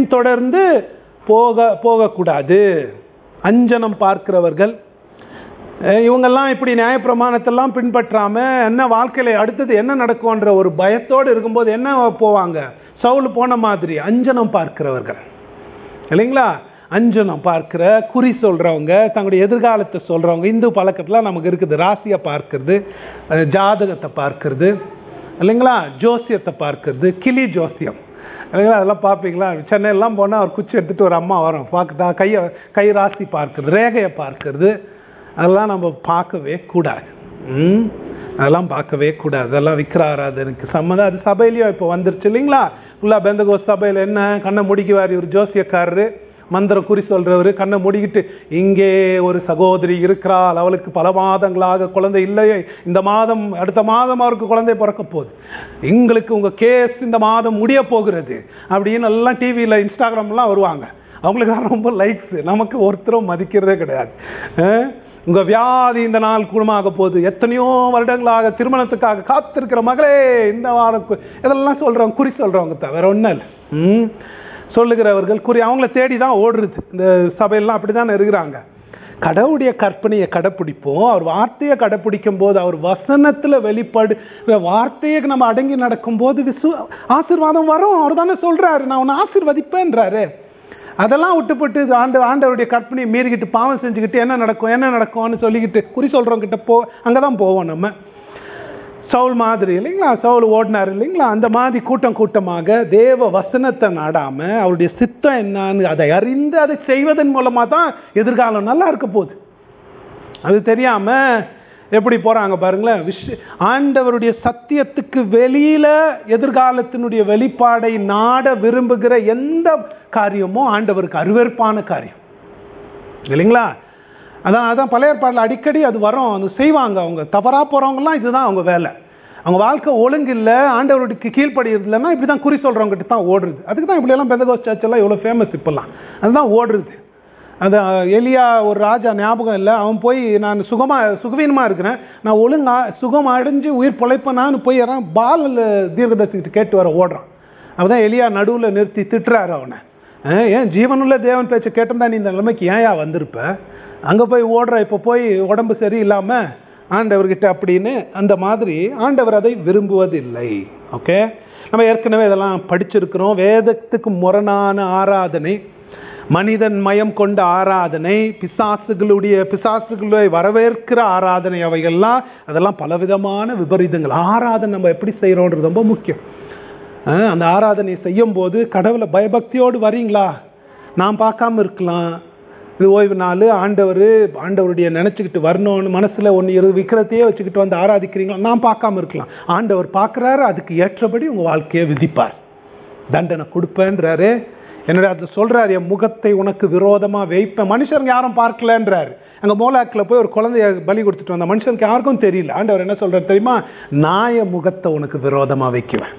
Speaker 1: பின்தொடர்ந்து போக போகக்கூடாது அஞ்சனம் பார்க்கிறவர்கள் அஹ் இவங்கெல்லாம் இப்படி நியாயப்பிரமாணத்தெல்லாம் பின்பற்றாம என்ன வாழ்க்கையில அடுத்தது என்ன நடக்கும்ன்ற ஒரு பயத்தோடு இருக்கும்போது என்ன போவாங்க சவுல் போன மாதிரி அஞ்சனம் பார்க்கிறவர்கள் இல்லைங்களா அஞ்சனம் பார்க்கிற குறி சொல்றவங்க தங்களுடைய எதிர்காலத்தை சொல்றவங்க இந்து பழக்கத்துல நமக்கு இருக்குது ராசியை பார்க்கிறது அஹ் ஜாதகத்தை பார்க்கிறது இல்லைங்களா ஜோசியத்தை பார்க்கிறது கிளி ஜோசியம் இல்லைங்களா அதெல்லாம் பார்ப்பீங்களா சென்னையெல்லாம் போனால் ஒரு குச்சி எடுத்துட்டு ஒரு அம்மா வரும் பார்க்குதா கையை கை ராசி பார்க்கிறது ரேகையை பார்க்கிறது அதெல்லாம் நம்ம பார்க்கவே கூடாது ம் அதெல்லாம் பார்க்கவே கூடாது அதெல்லாம் விக்கிர ஆராதனைக்கு சம்மதம் அது சபையிலையும் இப்போ வந்துருச்சு இல்லைங்களா ஃபுல்லாக பெந்தகோஸ் சபையில் என்ன கண்ணை முடிக்குவார் இவர் ஜோசியக்காரரு மந்திர குறி சொல்றவர் கண்ணை மூடிக்கிட்டு இங்கே ஒரு சகோதரி இருக்கிறாள் அவளுக்கு பல மாதங்களாக குழந்தை இல்லையே இந்த மாதம் அடுத்த மாதம் அவருக்கு குழந்தை பிறக்க போகுது எங்களுக்கு உங்க கேஸ் இந்த மாதம் முடிய போகிறது அப்படின்னு எல்லாம் டிவியில் இன்ஸ்டாகிராம்லாம் வருவாங்க அவங்களுக்கு ரொம்ப லைக்ஸ் நமக்கு ஒருத்தரும் மதிக்கிறதே கிடையாது அஹ் உங்க வியாதி இந்த நாள் குணமாக போகுது எத்தனையோ வருடங்களாக திருமணத்துக்காக காத்திருக்கிற மகளே இந்த வாரம் கு- இதெல்லாம் சொல்றவங்க குறி சொல்றவங்க தவிர ஒன்றும் இல்லை ம் சொல்லுகிறவர்கள் குறி அவங்கள தேடி தான் ஓடுறது இந்த சபையெல்லாம் அப்படி தானே இருக்கிறாங்க கடவுளுடைய கற்பனையை கடைப்பிடிப்போம் அவர் வார்த்தையை கடைப்பிடிக்கும் போது அவர் வசனத்துல வெளிப்பாடு வார்த்தையை நம்ம அடங்கி நடக்கும்போது விசு ஆசீர்வாதம் வரும் அவர் தானே சொல்றாரு நான் உன்னை ஆசீர்வதிப்பேன்றாரு அதெல்லாம் விட்டுப்பட்டு இது ஆண்டு ஆண்டவருடைய கற்பனையை மீறிக்கிட்டு பாவம் செஞ்சுக்கிட்டு என்ன நடக்கும் என்ன நடக்கும்னு சொல்லிக்கிட்டு குறி சொல்றவங்க கிட்ட போ அங்கதான் போவோம் நம்ம சவுல் மாதிரி இல்லைங்களா சவுல் ஓடினார் இல்லைங்களா அந்த மாதிரி கூட்டம் கூட்டமாக தேவ வசனத்தை நாடாம அவருடைய சித்தம் என்னன்னு அதை அறிந்து அதை செய்வதன் மூலமா தான் எதிர்காலம் நல்லா இருக்க போகுது அது தெரியாம எப்படி போறாங்க பாருங்களேன் விஷ ஆண்டவருடைய சத்தியத்துக்கு வெளியில எதிர்காலத்தினுடைய வெளிப்பாடை நாட விரும்புகிற எந்த காரியமும் ஆண்டவருக்கு அருவருப்பான காரியம் இல்லைங்களா அதான் அதான் பழைய ஏற்பாடில் அடிக்கடி அது வரும் அது செய்வாங்க அவங்க தவறா போறவங்கலாம் இதுதான் அவங்க வேலை அவங்க வாழ்க்கை ஒழுங்கு இல்லை ஆண்டவருக்கு கீழ்ப்படிறது இல்லைன்னா இப்படி தான் குறி சொல்றவங்ககிட்ட தான் ஓடுறது அதுக்கு தான் இப்படியெல்லாம் பெந்தகோஸ் சர்ச் எல்லாம் இவ்வளோ ஃபேமஸ் இப்போல்லாம் அதுதான் ஓடுறது அது எலியா ஒரு ராஜா ஞாபகம் இல்லை அவன் போய் நான் சுகமா சுகவீனமா இருக்கிறேன் நான் ஒழுங்கா சுகம் அடைஞ்சு உயிர் பொழைப்பனான்னு போய் யாரான் பால் தீர்க்கதரிசிக்கிட்ட கேட்டு வர ஓடுறான் அவதான் எலியா நடுவில் நிறுத்தி திட்டுறாரு அவனை அஹ் ஏன் ஜீவனுள்ள தேவன் பேச்சை கேட்டிருந்தா நீ இந்த நிலைமைக்கு ஏன்யா வந்திருப்ப அங்கே போய் ஓடுற இப்போ போய் உடம்பு சரியில்லாமல் ஆண்டவர்கிட்ட அப்படின்னு அந்த மாதிரி ஆண்டவர் அதை விரும்புவதில்லை ஓகே நம்ம ஏற்கனவே இதெல்லாம் படிச்சிருக்கிறோம் வேதத்துக்கு முரணான ஆராதனை மனிதன் மயம் கொண்ட ஆராதனை பிசாசுகளுடைய பிசாசுகளை வரவேற்கிற ஆராதனை அவைகள்லாம் அதெல்லாம் பலவிதமான விபரீதங்கள் ஆராதனை நம்ம எப்படி செய்கிறோன்றது ரொம்ப முக்கியம் அஹ் அந்த ஆராதனை செய்யும் போது கடவுளை பயபக்தியோடு வரீங்களா நான் பார்க்காம இருக்கலாம் இது ஓய்வு நாள் ஆண்டவர் ஆண்டவருடைய நினச்சிக்கிட்டு வரணும்னு மனசில் ஒன்று இரு விக்கிரத்தையே வச்சுக்கிட்டு வந்து ஆராதிக்கிறீங்களா நான் பார்க்காம இருக்கலாம் ஆண்டவர் பார்க்குறாரு அதுக்கு ஏற்றபடி உங்கள் வாழ்க்கையை விதிப்பார் தண்டனை கொடுப்பேன்றாரு என்னடா அது சொல்றாரு என் முகத்தை உனக்கு விரோதமா வைப்பேன் மனுஷருங்க யாரும் பார்க்கலன்றாரு அங்க மோலாக்கில் போய் ஒரு குழந்தைய பலி கொடுத்துட்டு வந்த மனுஷனுக்கு யாருக்கும் தெரியல ஆண்டவர் என்ன சொல்றாரு தெரியுமா நான் என் முகத்தை உனக்கு விரோதமா வைக்குவேன்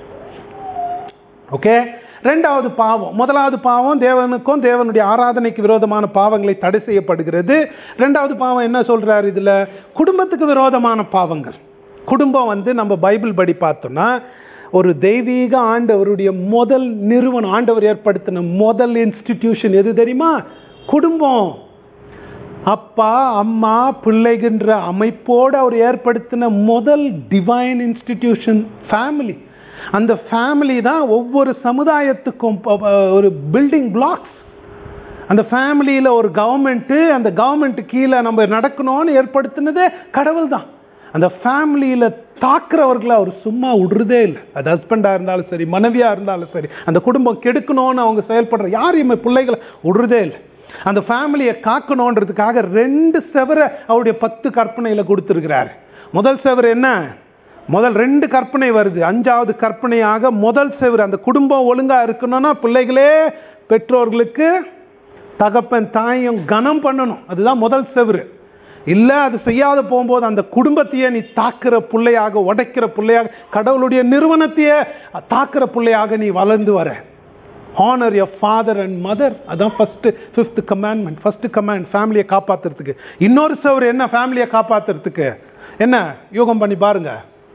Speaker 1: ஓகே ரெண்டாவது பாவம் முதலாவது பாவம் தேவனுக்கும் தேவனுடைய ஆராதனைக்கு விரோதமான பாவங்களை தடை செய்யப்படுகிறது ரெண்டாவது பாவம் என்ன சொல்றாரு இதுல குடும்பத்துக்கு விரோதமான பாவங்கள் குடும்பம் வந்து நம்ம பைபிள் படி பார்த்தோம்னா ஒரு தெய்வீக ஆண்டவருடைய முதல் நிறுவனம் ஆண்டவர் ஏற்படுத்தின முதல் இன்ஸ்டிடியூஷன் எது தெரியுமா குடும்பம் அப்பா அம்மா பிள்ளைகின்ற அமைப்போடு அவர் ஏற்படுத்தின முதல் டிவைன் இன்ஸ்டிடியூஷன் ஃபேமிலி அந்த ஃபேமிலி தான் ஒவ்வொரு சமுதாயத்துக்கும் ப- ப- ஒரு பில்டிங் பிளாக்ஸ் அந்த ஃபேமிலியில் ஒரு கவர்மெண்ட்டு அந்த கவர்மெண்ட் கீழே நம்ம நடக்கணும்னு ஏற்படுத்தினதே கடவுள் தான் அந்த ஃபேமிலியில் தாக்குறவர்களை அவர் சும்மா விடுறதே இல்லை அது ஹஸ்பண்டாக இருந்தாலும் சரி மனைவியாக இருந்தாலும் சரி அந்த குடும்பம் கெடுக்கணும்னு அவங்க செயல்படுற யாரையுமே பிள்ளைகளை விடுறதே இல்லை அந்த ஃபேமிலியை காக்கணுன்றதுக்காக ரெண்டு செவரை அவருடைய பத்து கற்பனையில் கொடுத்துருக்கிறாரு முதல் செவர் என்ன முதல் ரெண்டு கற்பனை வருது அஞ்சாவது கற்பனையாக முதல் செவர் அந்த குடும்பம் ஒழுங்கா இருக்கணும்னா பிள்ளைகளே பெற்றோர்களுக்கு தகப்பன் தாயும் கனம் பண்ணணும் அதுதான் முதல் செவரு இல்லை அது செய்யாத போகும்போது அந்த குடும்பத்தையே நீ தாக்குற பிள்ளையாக உடைக்கிற பிள்ளையாக கடவுளுடைய நிறுவனத்தையே தாக்குற பிள்ளையாக நீ வளர்ந்து வர honour your father and mother அதான் first fifth commandment first command ஃபேமிலியை காப்பாத்துறதுக்கு இன்னொரு சவர் என்ன ஃபேமிலியை காப்பாத்துறதுக்கு என்ன யோகம் பண்ணி பாருங்க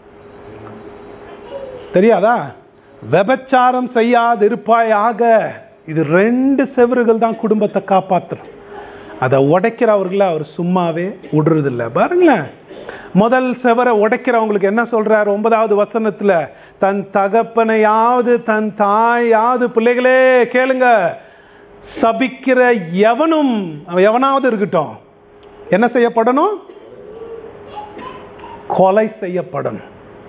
Speaker 1: தெரியாதா விபச்சாரம் செய்யாது இருப்பாயாக இது ரெண்டு செவறுகள் தான் குடும்பத்தை காப்பாத்துறோம் அதை உடைக்கிறவர்களை அவர் சும்மாவே விடுறதில்ல பாருங்களேன் முதல் செவரை உடைக்கிறவங்களுக்கு என்ன சொல்றாரு ஒன்பதாவது வசனத்துல தன் தகப்பனையாவது தன் தாயாவது பிள்ளைகளே கேளுங்க சபிக்கிற எவனும் அவன் எவனாவது இருக்கட்டும் என்ன செய்யப்படணும் கொலை செய்யப்படணும்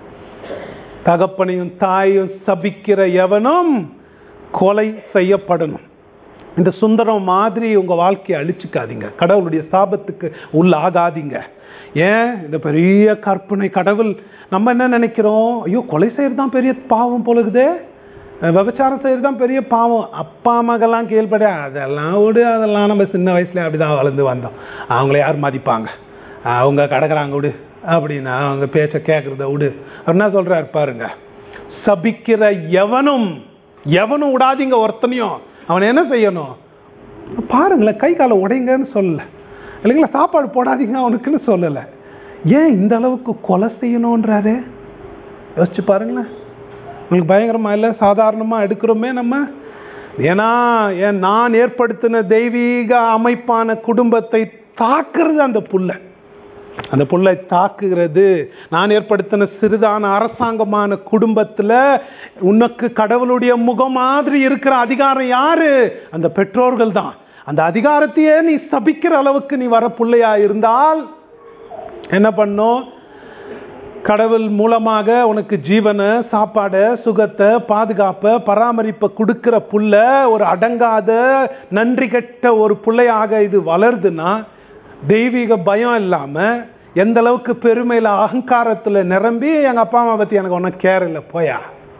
Speaker 1: தகப்பனையும் தாயும் சபிக்கிற எவனும் கொலை செய்யப்படணும் இந்த சுந்தரம் மாதிரி உங்க வாழ்க்கையை அழிச்சுக்காதீங்க கடவுளுடைய சாபத்துக்கு உள்ள ஆகாதீங்க ஏன் இந்த பெரிய கற்பனை கடவுள் நம்ம என்ன நினைக்கிறோம் ஐயோ கொலை செய்யறது தான் பெரிய பாவம் போலுக்குதே விபச்சாரம் செய்யறது தான் பெரிய பாவம் அப்பா அம்மாக்கெல்லாம் கேள்பட அதெல்லாம் விடு அதெல்லாம் நம்ம சின்ன வயசுல அப்படிதான் வளர்ந்து வந்தோம் அவங்கள யார் மதிப்பாங்க அவங்க கடக்குறாங்க விடு அப்படின்னா அவங்க பேச்ச கேட்கறத விடு அவர் என்ன சொல்றாரு பாருங்க சபிக்கிற எவனும் எவனும் விடாதீங்க ஒருத்தனையும் அவன் என்ன செய்யணும் பாருங்களேன் கை காலை உடைங்கன்னு சொல்லல இல்லைங்களா சாப்பாடு போடாதீங்க அவனுக்குன்னு சொல்லலை ஏன் இந்த அளவுக்கு கொலை செய்யணுன்றாரு யோசிச்சு பாருங்களேன் உங்களுக்கு பயங்கரமா இல்லை சாதாரணமாக எடுக்கிறோமே நம்ம ஏன்னா ஏன் நான் ஏற்படுத்தின தெய்வீக அமைப்பான குடும்பத்தை தாக்குறது அந்த புல்லை அந்த புல்லை தாக்குகிறது நான் ஏற்படுத்தின சிறிதான அரசாங்கமான குடும்பத்துல உனக்கு கடவுளுடைய முகம் மாதிரி இருக்கிற அதிகாரம் யாரு அந்த பெற்றோர்கள் தான் அந்த அதிகாரத்தையே நீ சபிக்கிற அளவுக்கு நீ வர பிள்ளையா இருந்தால் என்ன பண்ணும் கடவுள் மூலமாக உனக்கு ஜீவனை சாப்பாடை சுகத்தை பாதுகாப்பை பராமரிப்பை கொடுக்கிற புள்ள ஒரு அடங்காத நன்றி கெட்ட ஒரு பிள்ளையாக இது வளருதுன்னா தெய்வீக பயம் இல்லாம எந்த அளவுக்கு பெருமையில அகங்காரத்துல நிரம்பி எங்க அப்பா அம்மா பத்தி எனக்கு ஒன்றும் கேர் இல்லை போயா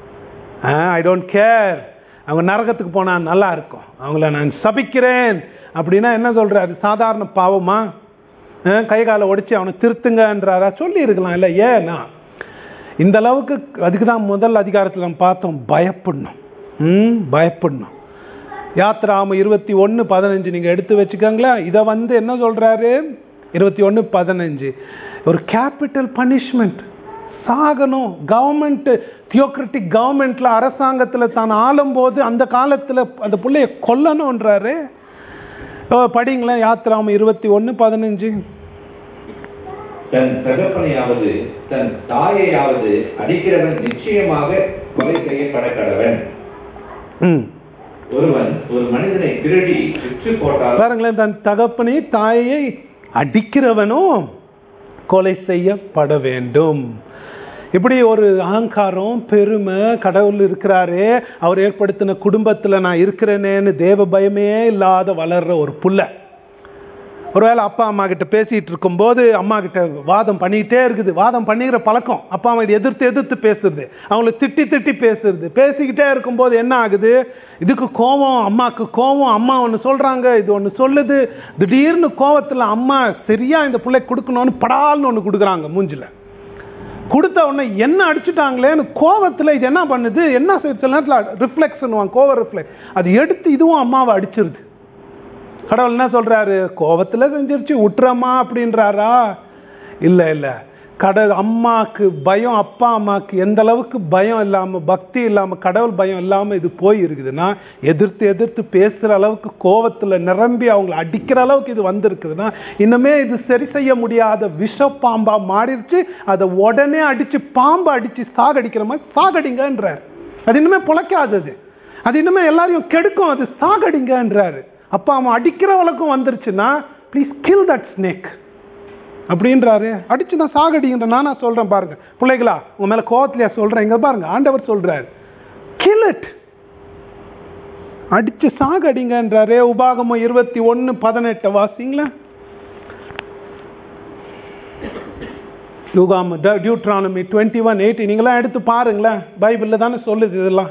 Speaker 1: ஐ டோன்ட் கேர் அவங்க நரகத்துக்கு போனா நல்லா இருக்கும் அவங்கள நான் சபிக்கிறேன் அப்படின்னா என்ன சொல்றாரு சாதாரண பாவமா அஹ் கை காலை உடைச்சு அவனை திருத்துங்கன்றாரா சொல்லி இருக்கலாம் இல்லை ஏன்னா இந்த அளவுக்கு அதுக்கு தான் முதல் அதிகாரத்தில் நம்ம பார்த்தோம் பயப்படணும் ம் பயப்படணும் யாத்ராம இருபத்தி ஒன்று பதினஞ்சு நீங்கள் எடுத்து வச்சுக்கோங்களேன் இதை வந்து என்ன சொல்கிறாரு இருபத்தி ஒன்று பதினஞ்சு ஒரு கேபிட்டல் பனிஷ்மெண்ட் சாகணும் கவர்மெண்ட் தியோக்ரட்டிக் கவர்மெண்ட்ல அரசாங்கத்தில் தான் ஆளும்போது அந்த காலத்தில் அந்த பிள்ளைய கொல்லணுன்றாரு ஓ, படிங்களேன் யாத்ராம இருபத்தி ஒன்று பதினஞ்சு
Speaker 2: தன் தகப்பனையாவது தன் தாயையாவது அடிக்கிறவன் நிச்சயமாக கொலை செய்யப்பட கடவன்
Speaker 1: ம்
Speaker 2: ஒருவன் ஒரு மனிதனை திருடி விற்று போட்டால்
Speaker 1: பாருங்களேன் தன் தகப்பனை தாயை அடிக்கிறவனும் கொலை செய்யப்பட வேண்டும் இப்படி ஒரு அகங்காரம் பெருமை கடவுள் இருக்கிறாரே அவர் ஏற்படுத்தின குடும்பத்துல நான் இருக்கிறேனேன்னு தேவ பயமே இல்லாத வளர்ற ஒரு புள்ள ஒருவேளை அப்பா அம்மா கிட்ட பேசிட்டு இருக்கும்போது அம்மா கிட்ட வாதம் பண்ணிக்கிட்டே இருக்குது வாதம் பண்ணிக்கிற பழக்கம் அப்பா அம்மா இதை எதிர்த்து எதிர்த்து பேசுறது அவங்கள திட்டி திட்டி பேசுறது பேசிக்கிட்டே இருக்கும்போது என்ன ஆகுது இதுக்கு கோவம் அம்மாக்கு கோவம் அம்மா ஒன்று சொல்றாங்க இது ஒன்று சொல்லுது திடீர்னு கோவத்துல அம்மா சரியா இந்த பிள்ளை கொடுக்கணும்னு படால்னு ஒன்று கொடுக்குறாங்க மூஞ்சில கொடுத்த உடனே என்ன அடிச்சுட்டாங்களேன்னு கோவத்துல இது என்ன பண்ணுது என்ன செய்யுது சில நேரத்தில் ரிஃப்ளெக்ஷன் கோவ ரிஃப்ளெக்ட் அது எடுத்து இதுவும் அம்மாவை அடிச்சிருது கடவுள் என்ன சொல்றாரு கோவத்துல செஞ்சிருச்சு விட்டுறமா அப்படின்றாரா இல்ல இல்ல கடல் அம்மாக்கு பயம் அப்பா அம்மாக்கு எந்த அளவுக்கு பயம் இல்லாம பக்தி இல்லாம கடவுள் பயம் இல்லாம இது போய் இருக்குதுன்னா எதிர்த்து எதிர்த்து பேசுற அளவுக்கு கோவத்துல நிரம்பி அவங்கள அடிக்கிற அளவுக்கு இது வந்திருக்குதுன்னா இன்னுமே இது சரி செய்ய முடியாத விஷ பாம்பா மாறிடுச்சு அதை உடனே அடிச்சு பாம்பை அடிச்சு சாகடிக்கிற மாதிரி சாகடிங்கன்றார் அது இன்னுமே பொழைக்காதது அது இன்னுமே எல்லாரையும் கெடுக்கும் அது சாகடிங்கன்றாரு அப்பா அம்மா அடிக்கிற வழக்கம் வந்துருச்சுன்னா ப்ளீஸ் கில் தட் ஸ்னேக் அப்படின்றாரு அடிச்சு நான் சாகடிங்கிற நானா சொல்றேன் பாருங்க பிள்ளைகளா உங்க மேல கோவத்திலையா சொல்றேன் இங்க பாருங்க ஆண்டவர் சொல்றாரு கில் இட் அடிச்சு சாகடிங்கன்றாரே உபாகமம் இருபத்தி ஒன்னு பதினெட்டு வாசிங்களா யுகாம டியூட்ரானமி டுவெண்ட்டி ஒன் எயிட்டி நீங்களாம் எடுத்து பாருங்களேன் பைபிளில் தானே சொல்லுது இதெல்லாம்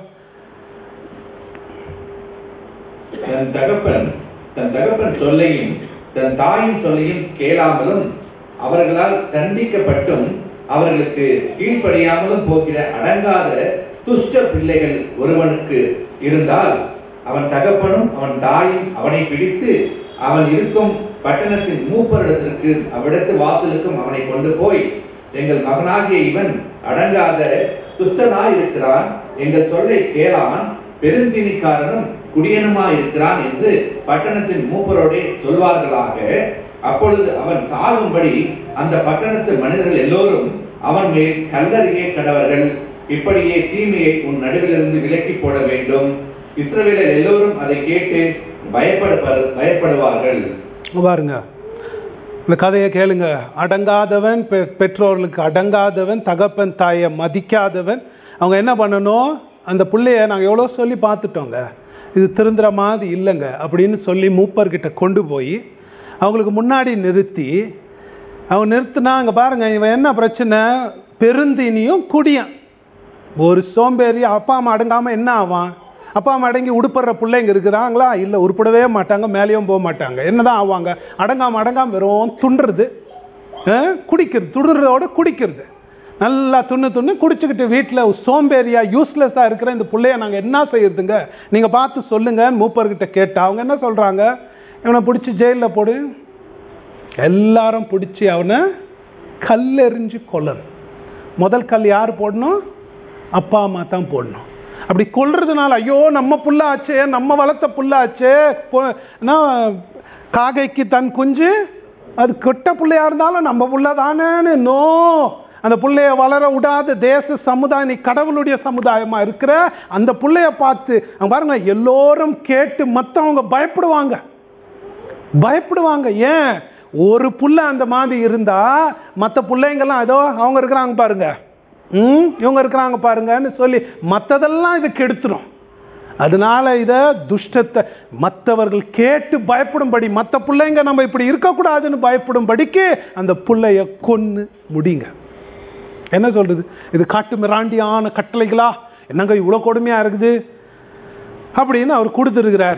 Speaker 2: தன் தகப்பன் தன் தகப்பன் சொல்லையும் தன் தாயின் சொல்லையும் கேளாமலும் அவர்களால் தண்டிக்கப்பட்டும் அவர்களுக்கு கீழ்ப்படியாமலும் போகிற அடங்காத துஷ்ட பிள்ளைகள் ஒருவனுக்கு இருந்தால் அவன் தகப்பனும் அவன் தாயும் அவனை பிடித்து அவன் இருக்கும் பட்டணத்தின் மூப்பரிடத்திற்கு அவ்விடத்து வாசலுக்கும் அவனை கொண்டு போய் எங்கள் மகனாகிய இவன் அடங்காத துஷ்டனாய் இருக்கிறான் எங்கள் சொல்லை கேளான் பெருந்தினிக்காரனும் குடியனுமா இருக்கிறான் என்று பட்டணத்தின் மூப்பரோடே சொல்வார்களாக அப்பொழுது அவன் சாகும்படி அந்த பட்டணத்து மனிதர்கள் எல்லோரும் அவன் மேல் கல்லறிய கடவர்கள் இப்படியே தீமையை உன் நடுவிலிருந்து விலக்கி போட வேண்டும் இஸ்ரவேலர் எல்லோரும் அதை கேட்டு பயப்பட பயப்படுவார்கள்
Speaker 1: இங்க பாருங்க இந்த கதையை கேளுங்க அடங்காதவன் பெ- பெற்றோர்களுக்கு அடங்காதவன் தகப்பன் தாயை மதிக்காதவன் அவங்க என்ன பண்ணணும் அந்த புள்ளைய நாங்கள் எவ்வளோ சொல்லி பார்த்துட்டோங்க இது திருந்துற மாதிரி இல்லைங்க அப்படின்னு சொல்லி மூப்பர்கிட்ட கொண்டு போய் அவங்களுக்கு முன்னாடி நிறுத்தி அவங்க நிறுத்தினா அங்கே பாருங்க இவன் என்ன பிரச்சனை பெருந்தினியும் குடியன் ஒரு சோம்பேறி அப்பா அம்மா அடங்காம என்ன ஆவான் அப்பா அம்மா அடங்கி உடுப்படுற பிள்ளைங்க இருக்கிறாங்களா இல்லை உருப்படவே மாட்டாங்க மேலேயும் போக மாட்டாங்க என்னதான் ஆவாங்க அடங்காம அடங்காம வெறும் துண்டுறது அஹ், குடிக்கிறது துடுறதோட குடிக்கிறது நல்லா துண்ணு துண்ணு குடிச்சுக்கிட்டு வீட்டில் சோம்பேறியா யூஸ்லெஸ்ஸாக இருக்கிற இந்த பிள்ளைய நாங்கள் என்ன செய்யறதுங்க நீங்கள் பார்த்து சொல்லுங்க மூப்பர்கிட்ட கேட்டா அவங்க என்ன சொல்கிறாங்க இவனை பிடிச்சி ஜெயிலில் போடு எல்லாரும் பிடிச்சி அவனை கல்லெறிஞ்சு கொல்லணும் முதல் கல் யார் போடணும் அப்பா அம்மா தான் போடணும் அப்படி கொல்றதுனால ஐயோ நம்ம புள்ள ஆச்சே நம்ம வளர்த்த புள்ள ஆச்சே பொ- என்ன, காகைக்கு தன் குஞ்சு அது கெட்ட பிள்ளையா இருந்தாலும் நம்ம புள்ள தானேன்னு நோ அந்த புள்ளைய வளர விடாத தேச சமுதாயம் நீ கடவுளுடைய சமுதாயமா இருக்கிற அந்த புள்ளைய பார்த்து அங்க பாருங்க எல்லோரும் கேட்டு மத்தவங்க பயப்படுவாங்க பயப்படுவாங்க ஏன் ஒரு புள்ள அந்த மாதிரி இருந்தா மற்ற பிள்ளைங்கெல்லாம் ஏதோ அவங்க இருக்கிறாங்க பாருங்க ம் இவங்க இருக்கிறாங்க பாருங்கன்னு சொல்லி மற்றதெல்லாம் இதை கெடுத்துரும் அதனால இத துஷ்டத்தை மற்றவர்கள் கேட்டு பயப்படும்படி மற்ற பிள்ளைங்க நம்ம இப்படி இருக்கக்கூடாதுன்னு பயப்படும்படிக்கு அந்த பிள்ளைய கொன்னு முடிங்க என்ன சொல்றது இது காட்டு மிராண்டியான கட்டளைகளா என்னங்க இவ்வளோ கொடுமையா இருக்குது அப்படின்னு அவர் கொடுத்துருக்கிறார்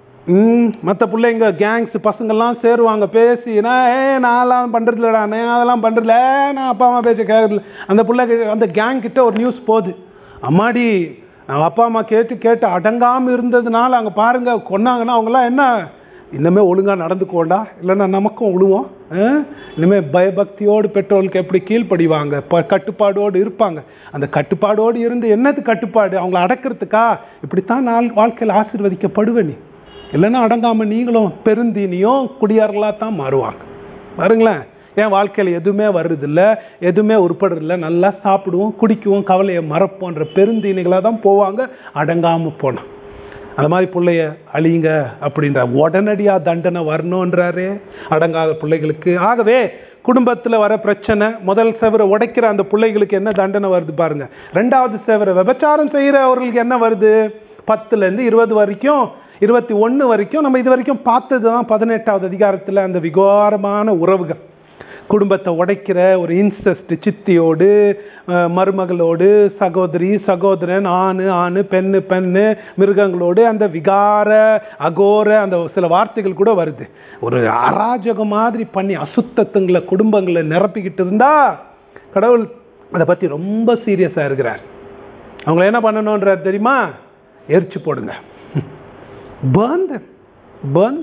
Speaker 1: ம் மற்ற பிள்ளைங்க கேங்ஸ் பசங்கள்லாம் சேருவாங்க பேசி நான் ஏ நான்லாம் பண்ணுறதில்லடா நான் அதெல்லாம் பண்ணுறதில்ல நான் அப்பா அம்மா பேச்ச கேட்கறதில்ல அந்த பிள்ளை அந்த கேங் கிட்ட ஒரு நியூஸ் போகுது அம்மாடி நான் அப்பா அம்மா கேட்டு கேட்டு அடங்காமல் இருந்ததுனால அங்கே பாருங்க கொன்னாங்கன்னா அவங்களாம் என்ன இன்னமே ஒழுங்காக நடந்துக்கோண்டா இல்லைன்னா நமக்கும் விழுவோம் ஆ? இனிமே பயபக்தியோடு பெற்றோர்களுக்கு எப்படி கீழ்ப்படிவாங்க ப கட்டுப்பாடோடு இருப்பாங்க அந்த கட்டுப்பாடோடு இருந்து என்னது கட்டுப்பாடு அவங்கள அடக்கிறதுக்கா இப்படித்தான் நாள் வாழ்க்கையில் ஆசீர்வதிக்கப்படுவே நீ இல்லைன்னா அடங்காம நீங்களும் பெருந்தீனியும் குடியார்களாக தான் மாறுவாங்க பாருங்களேன் என் வாழ்க்கையில் எதுவுமே வர்றதில்ல எதுவுமே உருப்படுறதில்ல நல்லா சாப்பிடுவோம் குடிக்குவோம் கவலையை மறப்போன்ற பெருந்தீனிகளாக தான் போவாங்க அடங்காமல் போனோம் அந்த மாதிரி பிள்ளைய அழியுங்க அப்படின்ற உடனடியாக தண்டனை வரணுன்றாரு அடங்காத பிள்ளைகளுக்கு ஆகவே குடும்பத்தில் வர பிரச்சனை முதல் செவரை உடைக்கிற அந்த பிள்ளைகளுக்கு என்ன தண்டனை வருது பாருங்க ரெண்டாவது செவரை விபச்சாரம் செய்கிறவர்களுக்கு என்ன வருது பத்துலேருந்து இருபது வரைக்கும் இருபத்தி ஒன்று வரைக்கும் நம்ம இது வரைக்கும் பார்த்தது தான் பதினெட்டாவது அதிகாரத்தில் அந்த விகாரமான உறவுகள் குடும்பத்தை உடைக்கிற ஒரு இன்செஸ்ட் சித்தியோடு அஹ், மருமகளோடு சகோதரி சகோதரன் ஆணு ஆணு பெண்ணு பெண்ணு மிருகங்களோடு அந்த விகார அகோர அந்த சில வார்த்தைகள் கூட வருது ஒரு அராஜகம் மாதிரி பண்ணி அசுத்தத்துங்களை குடும்பங்களை நிரப்பிக்கிட்டு இருந்தா கடவுள் அதை பற்றி ரொம்ப சீரியஸாக இருக்கிறார் அவங்கள என்ன பண்ணணுன்றார் தெரியுமா எரிச்சு போடுங்க பேர்ன் பேர்ன்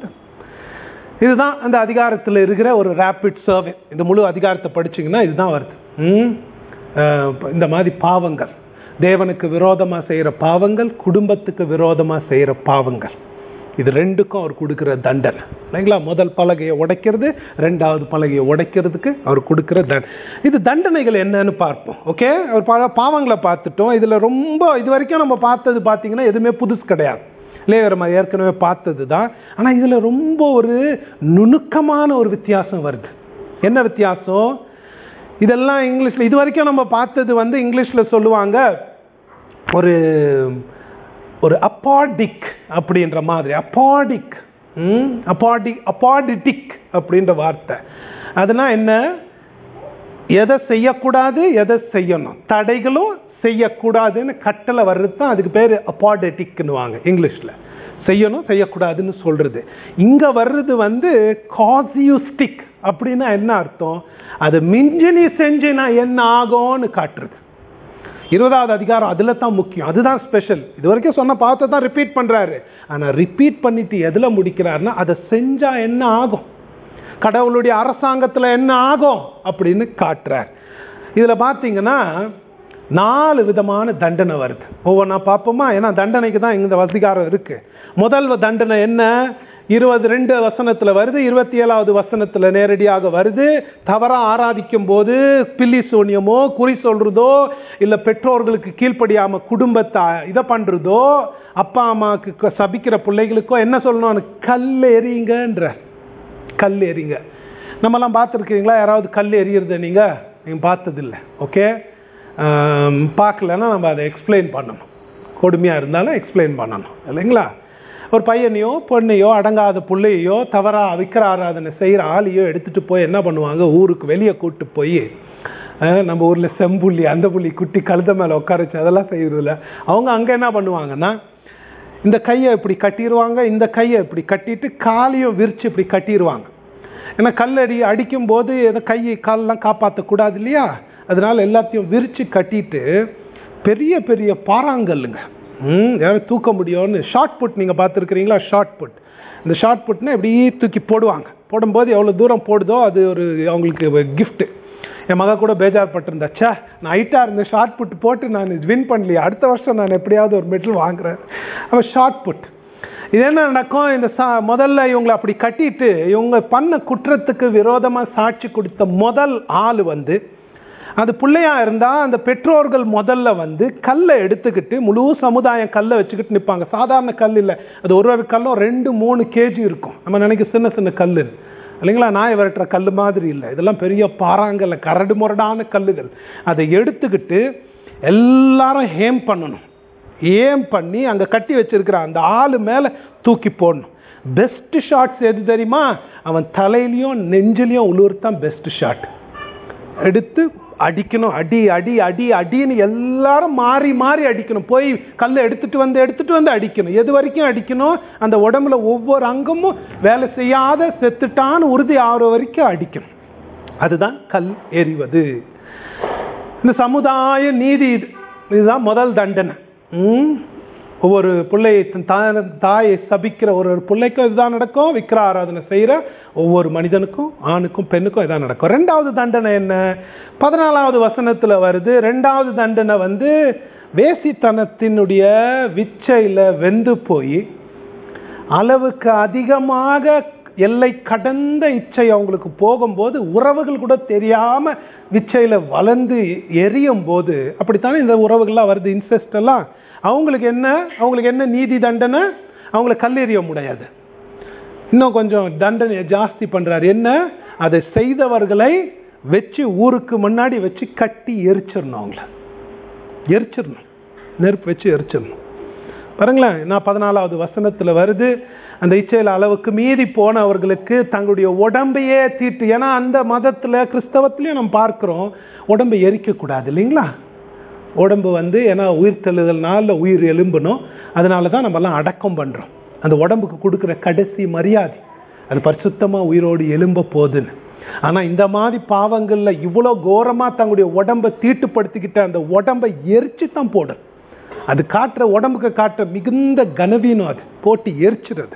Speaker 1: இதுதான் அந்த அதிகாரத்தில் இருக்கிற ஒரு ரேபிட் சர்வே இந்த முழு அதிகாரத்தை படிச்சீங்கன்னா இதுதான் வருது ம்? அஹ், இந்த மாதிரி பாவங்கள் தேவனுக்கு விரோதமாக செய்கிற பாவங்கள் குடும்பத்துக்கு விரோதமாக செய்கிற பாவங்கள் இது ரெண்டுக்கும் அவர் கொடுக்குற தண்டனை இல்லைங்களா முதல் பலகையை உடைக்கிறது ரெண்டாவது பலகையை உடைக்கிறதுக்கு அவர் கொடுக்குற தண்டனை இது தண்டனைகள் என்னன்னு பார்ப்போம் ஓகே அவர் பல பாவங்களை பார்த்துட்டோம் இதில் ரொம்ப இது வரைக்கும் நம்ம பார்த்தது பார்த்தீங்கன்னா எதுவுமே புதுசு கிடையாது இல்லையா நம்ம ஏற்கனவே பார்த்தது தான் ஆனால் இதில் ரொம்ப ஒரு நுணுக்கமான ஒரு வித்தியாசம் வருது என்ன வித்தியாசம் இதெல்லாம் இங்கிலீஷில் இது வரைக்கும் நம்ம பார்த்தது வந்து இங்கிலீஷில் சொல்லுவாங்க ஒரு ஒரு அப்பாடிக் அப்படின்ற மாதிரி அப்பாடிக் அப்பாடி அப்பாடிட்டிக் அப்படின்ற வார்த்தை அதுனா என்ன எதை செய்யக்கூடாது எதை செய்யணும் தடைகளும் செய்யக்கூடாதுன்னு கட்டளை வர்றது தான் அதுக்கு பேர் அப்பாடெட்டிக்னுவாங்க இங்கிலீஷில் செய்யணும் செய்யக்கூடாதுன்னு சொல்றது இங்க வர்றது வந்து காசியூஸ்டிக் அப்படின்னா என்ன அர்த்தம் அது மிஞ்சினி செஞ்சினா என்ன ஆகும்னு காட்டுறது இருபதாவது அதிகாரம் அதில் தான் முக்கியம் அதுதான் ஸ்பெஷல் இது வரைக்கும் சொன்ன பார்த்து தான் ரிப்பீட் பண்ணுறாரு ஆனால் ரிப்பீட் பண்ணிட்டு எதில் முடிக்கிறாருன்னா அதை செஞ்சால் என்ன ஆகும் கடவுளுடைய அரசாங்கத்தில் என்ன ஆகும் அப்படின்னு காட்டுறார் இதில் பார்த்தீங்கன்னா நாலு விதமான தண்டனை வருது ஒவ்வொன்றா பார்ப்போமா ஏன்னா தண்டனைக்கு தான் இந்த வசதிகாரம் இருக்கு முதல் தண்டனை என்ன இருபது ரெண்டு வசனத்துல வருது இருபத்தி ஏழாவது வசனத்துல நேரடியாக வருது தவறா ஆராதிக்கும் போது பில்லி சூனியமோ குறி சொல்றதோ இல்ல பெற்றோர்களுக்கு கீழ்ப்படியாம குடும்பத்தை இதை பண்றதோ அப்பா அம்மாவுக்கு க- சபிக்கிற பிள்ளைகளுக்கோ என்ன சொல்லணும் கல் எறிங்கன்ற கல் எறிங்க நம்மலாம் பார்த்துருக்கீங்களா யாராவது கல் எறியறத நீங்க நீங்க பார்த்ததில்ல ஓகே பார்க்கலன்னா நம்ம அதை எக்ஸ்பிளைன் பண்ணணும் கொடுமையா இருந்தாலும் எக்ஸ்பிளைன் பண்ணணும் இல்லைங்களா ஒரு பையனையோ பொண்ணையோ அடங்காத பிள்ளையோ தவறா விக்கிர ஆராதனை செய்கிற ஆளையோ எடுத்துட்டு போய் என்ன பண்ணுவாங்க ஊருக்கு வெளியே கூட்டு போய் அஹ், நம்ம ஊர்ல செம்புள்ளி அந்த புள்ளி குட்டி கழுத மேல உட்கார வச்சு அதெல்லாம் செய்யறதில்ல அவங்க அங்க என்ன பண்ணுவாங்கன்னா இந்த கையை இப்படி கட்டிடுவாங்க இந்த கையை இப்படி கட்டிட்டு காலையும் விரிச்சு இப்படி கட்டிடுவாங்க ஏன்னா கல்லடி அடிக்கும் போது எதை கையை காலெல்லாம் காப்பாற்றக்கூடாது இல்லையா அதனால எல்லாத்தையும் விரிச்சு கட்டிட்டு பெரிய பெரிய பாறாங்கல்லுங்க ம் யாரும் தூக்க முடியும்னு ஷார்ட் புட் நீங்கள் பார்த்துருக்கிறீங்களா ஷார்ட் புட் இந்த ஷார்ட் புட்னா இப்படி தூக்கி போடுவாங்க போடும்போது எவ்வளோ தூரம் போடுதோ அது ஒரு அவங்களுக்கு gift என் மக கூட பேஜார் பட்டிருந்தாச்சா நான் ஹைட்டாக இருந்த ஷார்ட் புட் போட்டு நான் வின் பண்ணலையே அடுத்த வருஷம் நான் எப்படியாவது ஒரு மெடல் வாங்குறேன் அவன் ஷார்ட் புட் இது என்ன நடக்கும் இந்த சா முதல்ல இவங்களை அப்படி கட்டிட்டு இவங்க பண்ண குற்றத்துக்கு விரோதமாக சாட்சி கொடுத்த முதல் ஆள் வந்து அது பிள்ளையா இருந்தா அந்த பெற்றோர்கள் முதல்ல வந்து கல்லை எடுத்துக்கிட்டு முழு சமுதாயம் கல்லை வச்சுக்கிட்டு நிற்பாங்க சாதாரண கல் இல்லை அது ஒரு ஒரு கல்லும் ரெண்டு மூணு கேஜி இருக்கும் நம்ம நினைக்க சின்ன சின்ன கல் இல்லைங்களா நாய் விரட்டுற கல் மாதிரி இல்லை இதெல்லாம் பெரிய பாறாங்கல்ல கரடு முரடான கல்லுகள் அதை எடுத்துக்கிட்டு எல்லாரும் ஹேம் பண்ணணும் ஏம் பண்ணி அங்க கட்டி வச்சிருக்கிற அந்த ஆளு மேல தூக்கி போடணும் பெஸ்ட் ஷாட்ஸ் எது தெரியுமா அவன் தலையிலயும் நெஞ்சிலையும் உழுவுறது பெஸ்ட் ஷாட் எடுத்து அடிக்கணும் அடி அடி அடி அடின்னு எல்லாரும் மாறி மாறி அடிக்கணும் போய் கல்லை எடுத்துட்டு வந்து எடுத்துட்டு வந்து அடிக்கணும் எது வரைக்கும் அடிக்கணும் அந்த உடம்புல ஒவ்வொரு அங்கமும் வேலை செய்யாத செத்துட்டான்னு உறுதி ஆகிற வரைக்கும் அடிக்கணும் அதுதான் கல் எறிவது இந்த சமுதாய நீதி இது இதுதான் முதல் தண்டனை ம்? ஒவ்வொரு பிள்ளையை தன் தா- தாயை சபிக்கிற ஒரு ஒரு பிள்ளைக்கும் இதுதான் நடக்கும் விக்கிர ஆராதனை செய்கிற ஒவ்வொரு மனிதனுக்கும் ஆணுக்கும் பெண்ணுக்கும் இதான் நடக்கும் ரெண்டாவது தண்டனை என்ன பதினாலாவது வசனத்துல வருது ரெண்டாவது தண்டனை வந்து வேசித்தனத்தினுடைய விச்சையில வெந்து போய் அளவுக்கு அதிகமாக எல்லை கடந்த இச்சை அவங்களுக்கு போகும்போது உறவுகள் கூட தெரியாம விச்சையில வளர்ந்து எரியும் போது அப்படித்தானே இந்த உறவுகள்லாம் வருது இன்செஸ்ட் எல்லாம் அவங்களுக்கு என்ன அவங்களுக்கு என்ன நீதி தண்டனை அவங்கள கல்லெறிய முடியாது இன்னும் கொஞ்சம் தண்டனையை ஜாஸ்தி பண்றாரு என்ன அதை செய்தவர்களை வச்சு ஊருக்கு முன்னாடி வச்சு கட்டி எரிச்சிடணும் அவங்கள எரிச்சிடணும் நெருப்பு வச்சு எரிச்சிடணும் பாருங்களேன் நான் பதினாலாவது வசனத்துல வருது அந்த இச்சையில் அளவுக்கு மீறி போனவர்களுக்கு தங்களுடைய உடம்பையே தீட்டு ஏன்னா அந்த மதத்துல கிறிஸ்தவத்திலையும் நம்ம பார்க்கிறோம் உடம்பை எரிக்கக்கூடாது இல்லைங்களா உடம்பு வந்து ஏன்னா உயிர் தெழுதல்னால உயிர் எலும்பணும் அதனால தான் நம்மலாம் அடக்கம் பண்றோம் அந்த உடம்புக்கு கொடுக்குற கடைசி மரியாதை அது பரிசுத்தமா உயிரோடு எலும்ப போகுதுன்னு ஆனா இந்த மாதிரி பாவங்கள்ல இவ்வளோ கோரமா தங்களுடைய உடம்பை தீட்டுப்படுத்திக்கிட்ட அந்த உடம்பை எரிச்சு தான் போடும் அது காட்டுற உடம்புக்கு காட்டுற மிகுந்த கனவீனம் அது போட்டு எரிச்சிடுறது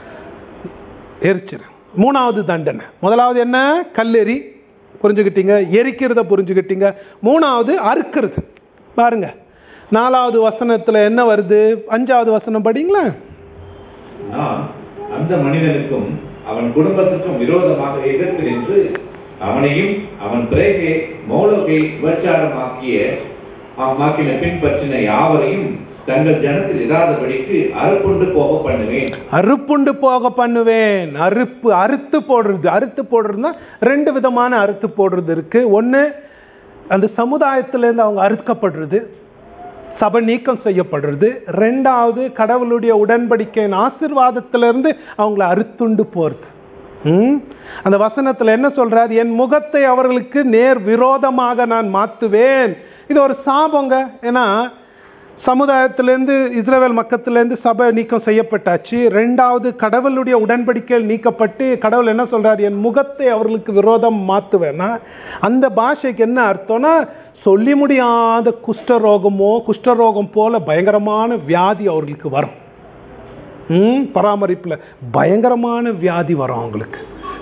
Speaker 1: எரிச்சிரு மூணாவது தண்டனை முதலாவது என்ன கல்லெறி புரிஞ்சுக்கிட்டீங்க எரிக்கிறத புரிஞ்சுக்கிட்டீங்க மூணாவது அறுக்கிறது பாருங்க நாலாவது வசனத்துல என்ன வருது அஞ்சாவது வசனம் படிங்களா
Speaker 2: நான் அந்த மனிதனுக்கும் அவன் குடும்பத்துக்கும் விரோதமாக எதிர்த்து நின்று அவனையும் அவன் பிறகே மௌலகை விபச்சாரமாக்கிய மாக்கின பின்பற்றின யாவரையும் தங்கள் ஜனத்தில் இராதபடிக்கு அறுப்புண்டு போக பண்ணுவேன்
Speaker 1: அறுப்புண்டு போக பண்ணுவேன் அறுப்பு அறுத்து போடுறது அறுத்து போடுறதுன்னா ரெண்டு விதமான அறுத்து போடுறது இருக்கு ஒண்ணு அந்த சமுதாயத்திலேருந்து அவங்க அறுக்கப்படுறது சபை நீக்கம் செய்யப்படுறது ரெண்டாவது கடவுளுடைய உடன்படிக்கையின் ஆசிர்வாதத்திலிருந்து அவங்கள அறுத்துண்டு போறது ம்? அந்த வசனத்துல என்ன சொல்றாரு என் முகத்தை அவர்களுக்கு நேர் விரோதமாக நான் மாத்துவேன் இது ஒரு சாபங்க ஏன்னா சமுதாயத்திலேருந்து இஸ்ரேல் மக்கத்திலேருந்து சபை நீக்கம் செய்யப்பட்டாச்சு ரெண்டாவது கடவுளுடைய உடன்படிக்கையில் நீக்கப்பட்டு கடவுள் என்ன சொல்றாரு என் முகத்தை அவர்களுக்கு விரோதம் மாத்துவேன்னா அந்த பாஷைக்கு என்ன அர்த்தம்னா சொல்லி முடியாத குஷ்டரோகமோ குஷ்டரோகம் போல பயங்கரமான வியாதி அவர்களுக்கு வரும் ம் பராமரிப்புல பயங்கரமான வியாதி வரும் அவங்களுக்கு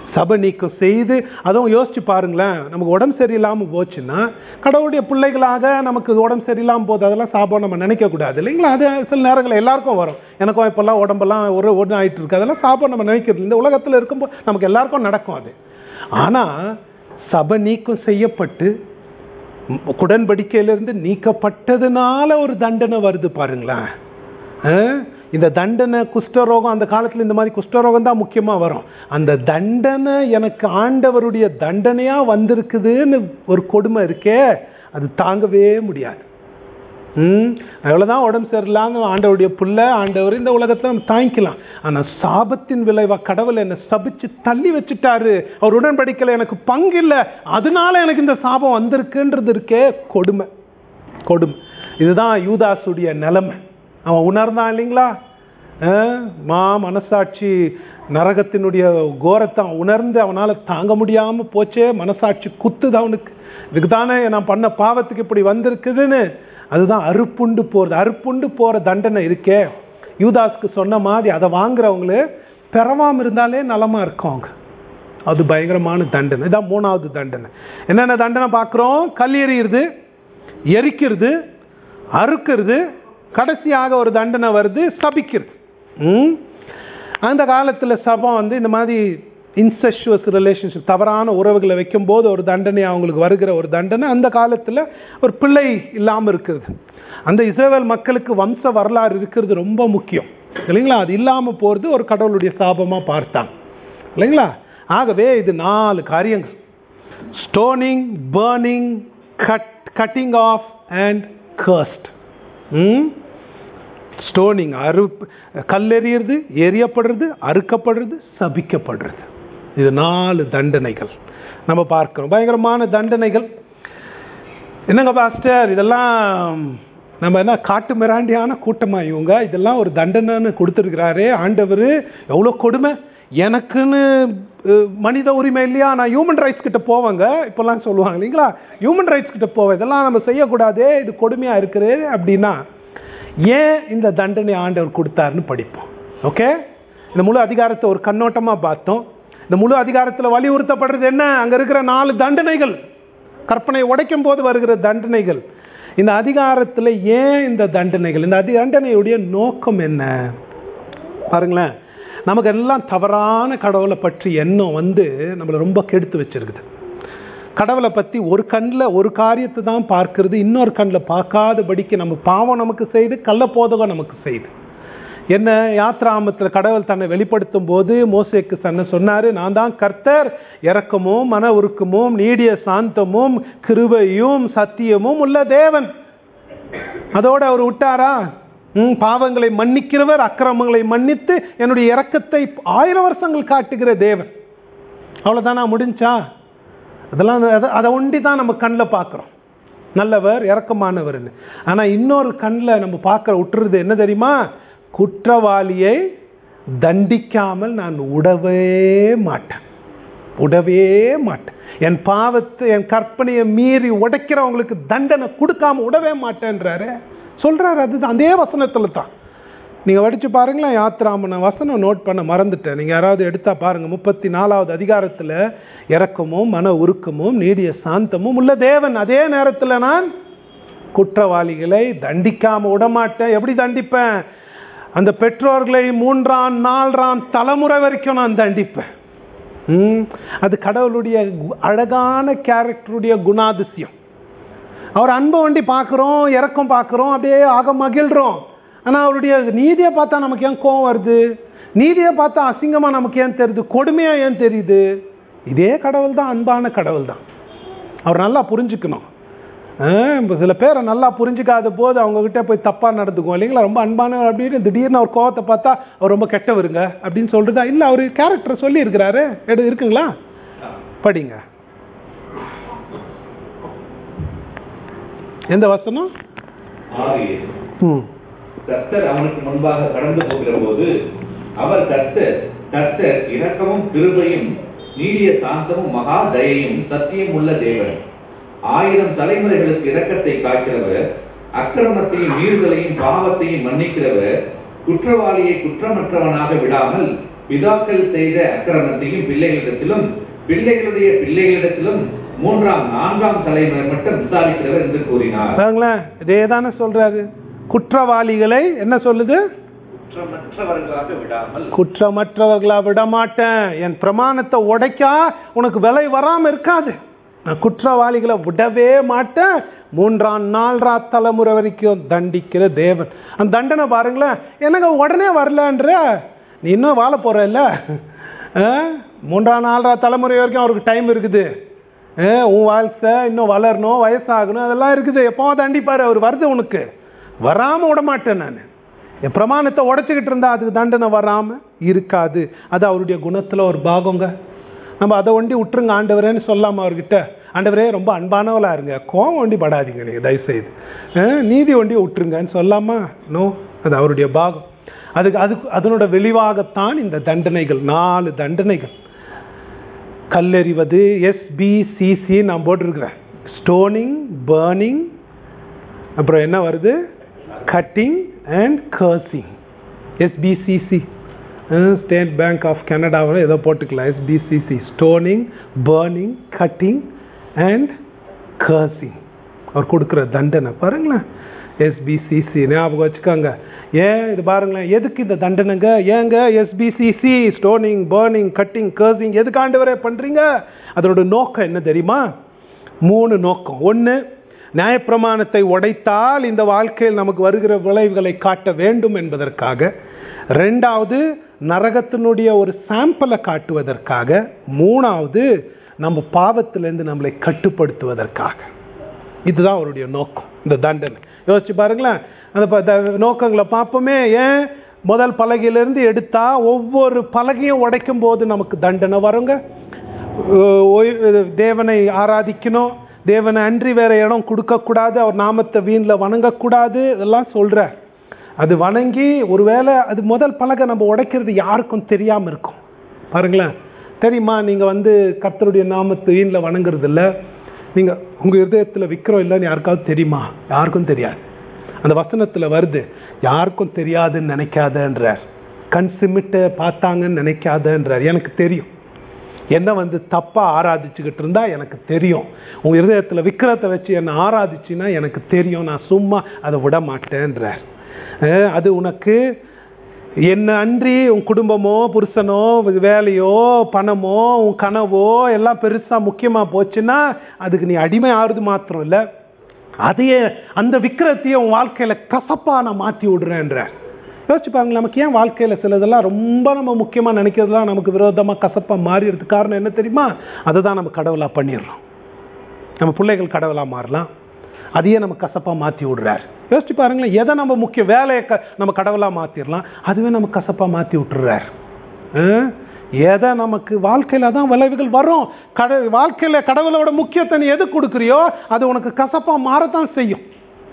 Speaker 1: சபை நீக்கம் செய்து அதுவும் யோசிச்சு பாருங்களேன் நமக்கு உடம்பு சரியில்லாமல் போச்சுன்னா கடவுளுடைய பிள்ளைகளாக நமக்கு உடம்பு சரியில்லாமல் போகுது அதெல்லாம் சாபம் நம்ம நினைக்கக்கூடாது இல்லைங்களா அது சில நேரங்கள் எல்லாருக்கும் வரும் எனக்கும் இப்போல்லாம் உடம்பெல்லாம் ஒரு ஒன்று ஆயிட்டு இருக்கு அதெல்லாம் சாபம் நம்ம நினைக்கிறது இந்த உலகத்தில் இருக்கும்போது நமக்கு எல்லாருக்கும் நடக்கும் அது ஆனால் சபை நீக்கம் செய்யப்பட்டு உடன்படிக்கையிலிருந்து நீக்கப்பட்டதுனால ஒரு தண்டனை வருது பாருங்களேன் அஹ், இந்த தண்டனை குஷ்டரோகம் அந்த காலத்தில் இந்த மாதிரி குஷ்டரோகம் தான் முக்கியமாக வரும் அந்த தண்டனை எனக்கு ஆண்டவருடைய தண்டனையாக வந்திருக்குதுன்னு ஒரு கொடுமை இருக்கே அது தாங்கவே முடியாது ம் எவ்வளோதான் உடம்பு சரியில்லாம ஆண்டவருடைய புள்ள ஆண்டவர் இந்த உலகத்தில் நம்ம தாங்கிக்கலாம் ஆனால் சாபத்தின் விளைவா கடவுள் என்னை சபிச்சு தள்ளி வச்சுட்டாரு அவர் உடன்படிக்கையில் எனக்கு பங்கு இல்லை அதனால எனக்கு இந்த சாபம் வந்திருக்குன்றது இருக்கே கொடுமை கொடுமை இதுதான் யூதாசுடைய நிலைமை அவன் உணர்ந்தான் இல்லைங்களா அஹ், மா மனசாட்சி நரகத்தினுடைய கோரத்தை அவன் உணர்ந்து அவனால் தாங்க முடியாமல் போச்சே மனசாட்சி குத்துது அவனுக்கு இதுக்கு தானே நான் பண்ண பாவத்துக்கு இப்படி வந்திருக்குதுன்னு அதுதான் அறுப்புண்டு போகிறது அறுப்புண்டு போகிற தண்டனை இருக்கே யூதாஸ்க்கு சொன்ன மாதிரி அதை வாங்குறவங்களே பெறவாம இருந்தாலே நலமா இருக்கும் அவங்க அது பயங்கரமான தண்டனை இதான் மூணாவது தண்டனை என்னென்ன தண்டனை பார்க்குறோம் கல் எறிகிறது எரிக்கிறது அறுக்கிறது கடைசியாக ஒரு தண்டனை வருது சபிக்கிறது ம்? அந்த காலத்தில் சபம் வந்து இந்த மாதிரி இன்செஷுவஸ் ரிலேஷன்ஷிப் தவறான உறவுகளை வைக்கும்போது ஒரு தண்டனை அவங்களுக்கு வருகிற ஒரு தண்டனை அந்த காலத்தில் ஒரு பிள்ளை இல்லாமல் இருக்கிறது அந்த இஸ்ரேல் மக்களுக்கு வம்ச வரலாறு இருக்கிறது ரொம்ப முக்கியம் இல்லைங்களா அது இல்லாமல் போகிறது ஒரு கடவுளுடைய சாபமாக பார்த்தாங்க இல்லைங்களா ஆகவே இது நாலு காரியங்கள் stoning burning cut cutting off and cursed stoning அறு கல்லெறியறது எரியப்படுறது அறுக்கப்படுறது சபிக்கப்படுறது இது நாலு தண்டனைகள் நம்ம பார்க்கிறோம் பயங்கரமான தண்டனைகள் என்னங்க பாஸ்டர் இதெல்லாம் நம்ம என்ன காட்டு மிராண்டியான கூட்டமா இவங்க இதெல்லாம் ஒரு தண்டனைன்னு கொடுத்துருக்கிறாரே ஆண்டவர் எவ்வளோ கொடுமை எனக்குன்னு அஹ், மனித உரிமை இல்லையா நான் ஹியூமன் ரைட்ஸ் கிட்ட போவேங்க இப்போல்லாம் சொல்லுவாங்க இல்லைங்களா ஹியூமன் ரைட்ஸ் கிட்ட போவேன் இதெல்லாம் நம்ம செய்யக்கூடாதே இது கொடுமையா இருக்குது அப்படின்னா ஏன் இந்த தண்டனை ஆண்டவர் கொடுத்தாருன்னு படிப்போம் ஓகே இந்த முழு அதிகாரத்தை ஒரு கண்ணோட்டமா பார்த்தோம் இந்த முழு அதிகாரத்தில் வலியுறுத்தப்படுறது என்ன அங்க இருக்கிற நாலு தண்டனைகள் கற்பனை உடைக்கும் போது வருகிற தண்டனைகள் இந்த அதிகாரத்தில் ஏன் இந்த தண்டனைகள் இந்த அதி தண்டனையுடைய நோக்கம் என்ன பாருங்களேன் நமக்கு எல்லாம் தவறான கடவுளை பற்றி எண்ணம் வந்து நம்மளை ரொம்ப கெடுத்து வச்சிருக்குது கடவுளை பற்றி ஒரு கண்ணில் ஒரு காரியத்தை தான் பார்க்கிறது இன்னொரு கண்ணில் பார்க்காதபடிக்கு நம்ம பாவம் நமக்கு செய்து கள்ள போதகம் நமக்கு செய்து என்ன யாத்ராமத்தில் கடவுள் தன்னை வெளிப்படுத்தும் போது மோசேக்கு தன்னை சொன்னாரு நான் தான் கர்த்தர் இரக்கமும் மன உருக்கமும் நீடிய சாந்தமும் கிருபையும் சத்தியமும் உள்ள தேவன் அதோட அவர் விட்டாரா ம், பாவங்களை மன்னிக்கிறவர் அக்கிரமங்களை மன்னித்து என்னுடைய இரக்கத்தை ஆயிரம் வருஷங்கள் காட்டுகிற தேவன் அவ்வளோதானா முடிஞ்சா அதெல்லாம் அதை- அதை ஒண்டி தான் நம்ம கண்ணில் பார்க்குறோம் நல்லவர் இரக்கமானவர்னு ஆனால் இன்னொரு கண்ணில் நம்ம பார்க்குற விட்டுறது என்ன தெரியுமா குற்றவாளியை தண்டிக்காமல் நான் உடவே மாட்டேன் உடவே மாட்டேன் என் பாவத்தை என் கற்பனையை மீறி உடைக்கிறவங்களுக்கு தண்டனை கொடுக்காம உடவே மாட்டேன்றாரு சொல்றாரு அதுதான் அதே வசனத்துல தான் நீங்க படிச்சு பாருங்களேன் யாத்ராமன வசனம் நோட் பண்ண மறந்துட்டேன் நீங்க யாராவது எடுத்தா பாருங்க முப்பத்தி நாலாவது அதிகாரத்துல இரக்கமும் மன உருக்கமும் நீடிய சாந்தமும் உள்ள தேவன் அதே நேரத்துல நான் குற்றவாளிகளை தண்டிக்காம விடமாட்டேன் எப்படி தண்டிப்பேன் அந்த பெற்றோர்களை மூன்றாம் நான்காம் தலைமுறை வரைக்கும் நான் தண்டிப்பேன் ம், அது கடவுளுடைய கு- அழகான கேரக்டருடைய குணாதிசயம் அவர் அன்பை வண்டி பார்க்குறோம் இறக்கம் பார்க்குறோம் அப்படியே ஆக மகிழ்றோம் ஆனால் அவருடைய நீதியை பார்த்தா நமக்கு ஏன் கோவம் வருது நீதியை பார்த்தா அசிங்கமாக நமக்கு ஏன் தெரியுது கொடுமையாக ஏன் தெரியுது இதே கடவுள் தான் அன்பான கடவுள் தான் அவர் நல்லா புரிஞ்சுக்கணும் ஆஹ் இப்ப சில பேரை நல்லா புரிஞ்சுக்காத போது அவங்க கிட்ட போய் தப்பாக நடந்துக்குவோம் இல்லைங்களா ரொம்ப அன்பான அப்படின்னு திடீர்னு அவர் கோவத்தை பார்த்தா அவர் ரொம்ப கெட்டவருங்க அப்படின்னு சொல்றதா இல்லை அவர் கேரக்டர் சொல்லி இருக்கிறாரு எடு இருக்குங்களா படிங்க எந்த வசனம்
Speaker 2: ஆறு ஏழு.
Speaker 1: ம்
Speaker 2: கர்த்தர் அவனுக்கு முன்பாக கடந்து போகிற போது அவர் கர்த்தர் கர்த்தர் இரக்கமும் கிருபையும் நீடிய சாந்தமும் மகா தயையும் சத்தியம் உள்ள தேவன் ஆயிரம் தலைமுறைகளுக்கு இரக்கத்தை காக்கிறவர் அக்கிரமத்தையும் மீறுதலையும் பாவத்தையும் மன்னிக்கிறவர் குற்றவாளியை குற்றமற்றவனாக விடாமல் பிதாக்கள் செய்த அக்கிரமத்தையும் பிள்ளைகளிடத்திலும் பிள்ளைகளுடைய பிள்ளைகளிடத்திலும் மூன்றாம் நான்காம் தலைமுறை மட்டும் விசாரிக்கிறவர் என்று கூறினார்
Speaker 1: பாருங்களேன் இதே தானே சொல்றாரு குற்றவாளிகளை என்ன சொல்லுது
Speaker 2: குற்றமற்றவர்களாக விடாமல்
Speaker 1: குற்றமற்றவர்களா விட மாட்டேன் என் பிரமாணத்தை உடைக்கா உனக்கு விலை வராம இருக்காது நான் குற்றவாளிகளை விடவே மாட்டேன் மூன்றாம் நாலரா தலைமுறை வரைக்கும் தண்டிக்கிற தேவன் அந்த தண்டனை பாருங்களேன் எனக்கு உடனே வரலன்ற நீ இன்னும் வாழ போற இல்ல மூன்றாம் நாலரா தலைமுறை வரைக்கும் அவருக்கு டைம் இருக்குது ஆ, உன் வாழ்க்கை இன்னும் வளரணும் வயசாகணும் அதெல்லாம் இருக்குது எப்போ தண்டிப்பாரு அவர் வருது உனக்கு வராம விட மாட்டேன் நான் என் பிரமாணத்தை உடைச்சிக்கிட்டு இருந்தா அதுக்கு தண்டனை வராம இருக்காது அது அவருடைய குணத்துல ஒரு பாகங்க நம்ம அதை ஒண்டி விட்டுருங்க ஆண்டவரேன்னு சொல்லாம அவர்கிட்ட ஆண்டவரே ரொம்ப அன்பானவளா இருங்க கோவம் ஒண்டி படாதீங்க நீங்க தயவுசெய்து அஹ், நீதி ஒண்டி விட்டுருங்கன்னு சொல்லாமா நோ அது அவருடைய பாகம் அதுக்கு அதுக்கு அதனோட வெளிவாகத்தான் இந்த தண்டனைகள் நாலு தண்டனைகள் கல்லெறிவது எஸ்பிசிசி நான் போட்டிருக்கிறேன் ஸ்டோனிங் பேர்னிங் அப்புறம் என்ன வருது cutting and cursing SBCC state bank of கனடாவில் ஏதோ போட்டுக்கலாம் SBCC stoning burning cutting and cursing அவர் கொடுக்குற தண்டனை பாருங்களேன் எஸ்பிசிசி ஞாபகம் வச்சுக்கோங்க ஏன் இது பாருங்களேன் எதுக்கு இந்த தண்டனைங்க ஏங்க SBCC stoning burning cutting cursing எதுக்கு ஆண்டவரே பண்ணுறீங்க அதோட நோக்கம் என்ன தெரியுமா மூணு நோக்கம் ஒன்று நியாயப்பிரமாணத்தை உடைத்தால் இந்த வாழ்க்கையில் நமக்கு வருகிற விளைவுகளை காட்ட வேண்டும் என்பதற்காக ரெண்டாவது நரகத்தினுடைய ஒரு சாம்பிளை காட்டுவதற்காக மூணாவது நம்ம பாவத்திலேருந்து நம்மளை கட்டுப்படுத்துவதற்காக இதுதான் அவருடைய நோக்கம் இந்த தண்டனை யோசிச்சு பாருங்களேன் அந்த ப- த- நோக்கங்களை பார்ப்போமே ஏன் முதல் பலகையிலிருந்து எடுத்தா ஒவ்வொரு பலகையும் உடைக்கும் போது நமக்கு தண்டனை வருங்க ஓ- ஓய்- தேவனை ஆராதிக்கணும் தேவனை அன்றி வேற இடம் கொடுக்கக்கூடாது அவர் நாமத்தை வீணில் வணங்கக்கூடாது இதெல்லாம் சொல்றார் அது வணங்கி ஒருவேளை அது முதல் பலகை நம்ம உடைக்கிறது யாருக்கும் தெரியாம இருக்கும் பாருங்களேன் தெரியுமா நீங்க வந்து கர்த்தருடைய நாமத்தை வீணில் வணங்குறது இல்ல நீங்க உங்க இதயத்துல விற்கிறோம் இல்லைன்னு யாருக்காவது தெரியுமா யாருக்கும் தெரியாது அந்த வசனத்துல வருது யாருக்கும் தெரியாதுன்னு நினைக்காதன்றார் கண் சிமிட்ட பார்த்தாங்கன்னு நினைக்காதன்றார் எனக்கு தெரியும் என்ன வந்து தப்பா ஆராதிச்சுக்கிட்டு இருந்தா எனக்கு தெரியும் உங்க இருதயத்துல விக்கிரத்தை வச்சு என்ன ஆராதிச்சுன்னா எனக்கு தெரியும் நான் சும்மா அதை விட மாட்டேன்றார் அஹ் அது உனக்கு என்ன அன்றி உன் குடும்பமோ புருஷனோ வேலையோ பணமோ உன் கனவோ எல்லாம் பெருசா முக்கியமா போச்சுன்னா அதுக்கு நீ அடிமை ஆறுது மாத்திரம் இல்ல அதையே அந்த விக்கிரத்தையே உன் வாழ்க்கையில கசப்பா நான் மாத்தி விடுறேன்ற யோசிச்சு பாருங்க நமக்கு ஏன் வாழ்க்கையில சிலதெல்லாம் ரொம்ப நம்ம முக்கியமா நினைக்கிறதுலாம் நமக்கு விரோதமா கசப்பா மாறிடுறதுக்கு காரணம் என்ன தெரியுமா அதை தான் நம்ம கடவுளா பண்ணிடுறோம் நம்ம பிள்ளைகள் கடவுளா மாறலாம் அதையே நம்ம கசப்பா மாத்தி விடுறாரு யோசிச்சு பாருங்களேன் எதை நம்ம முக்கிய வேலையை க- நம்ம கடவுளா மாத்திரலாம் அதுவே நம்ம கசப்பா மாத்தி விட்டுறாரு அஹ்? எதை நமக்கு வாழ்க்கையில தான் விளைவுகள் வரும் கட வாழ்க்கையில கடவுளோட முக்கியத்தை நீ எது கொடுக்குறியோ அது உனக்கு கசப்பா மாறத்தான் செய்யும்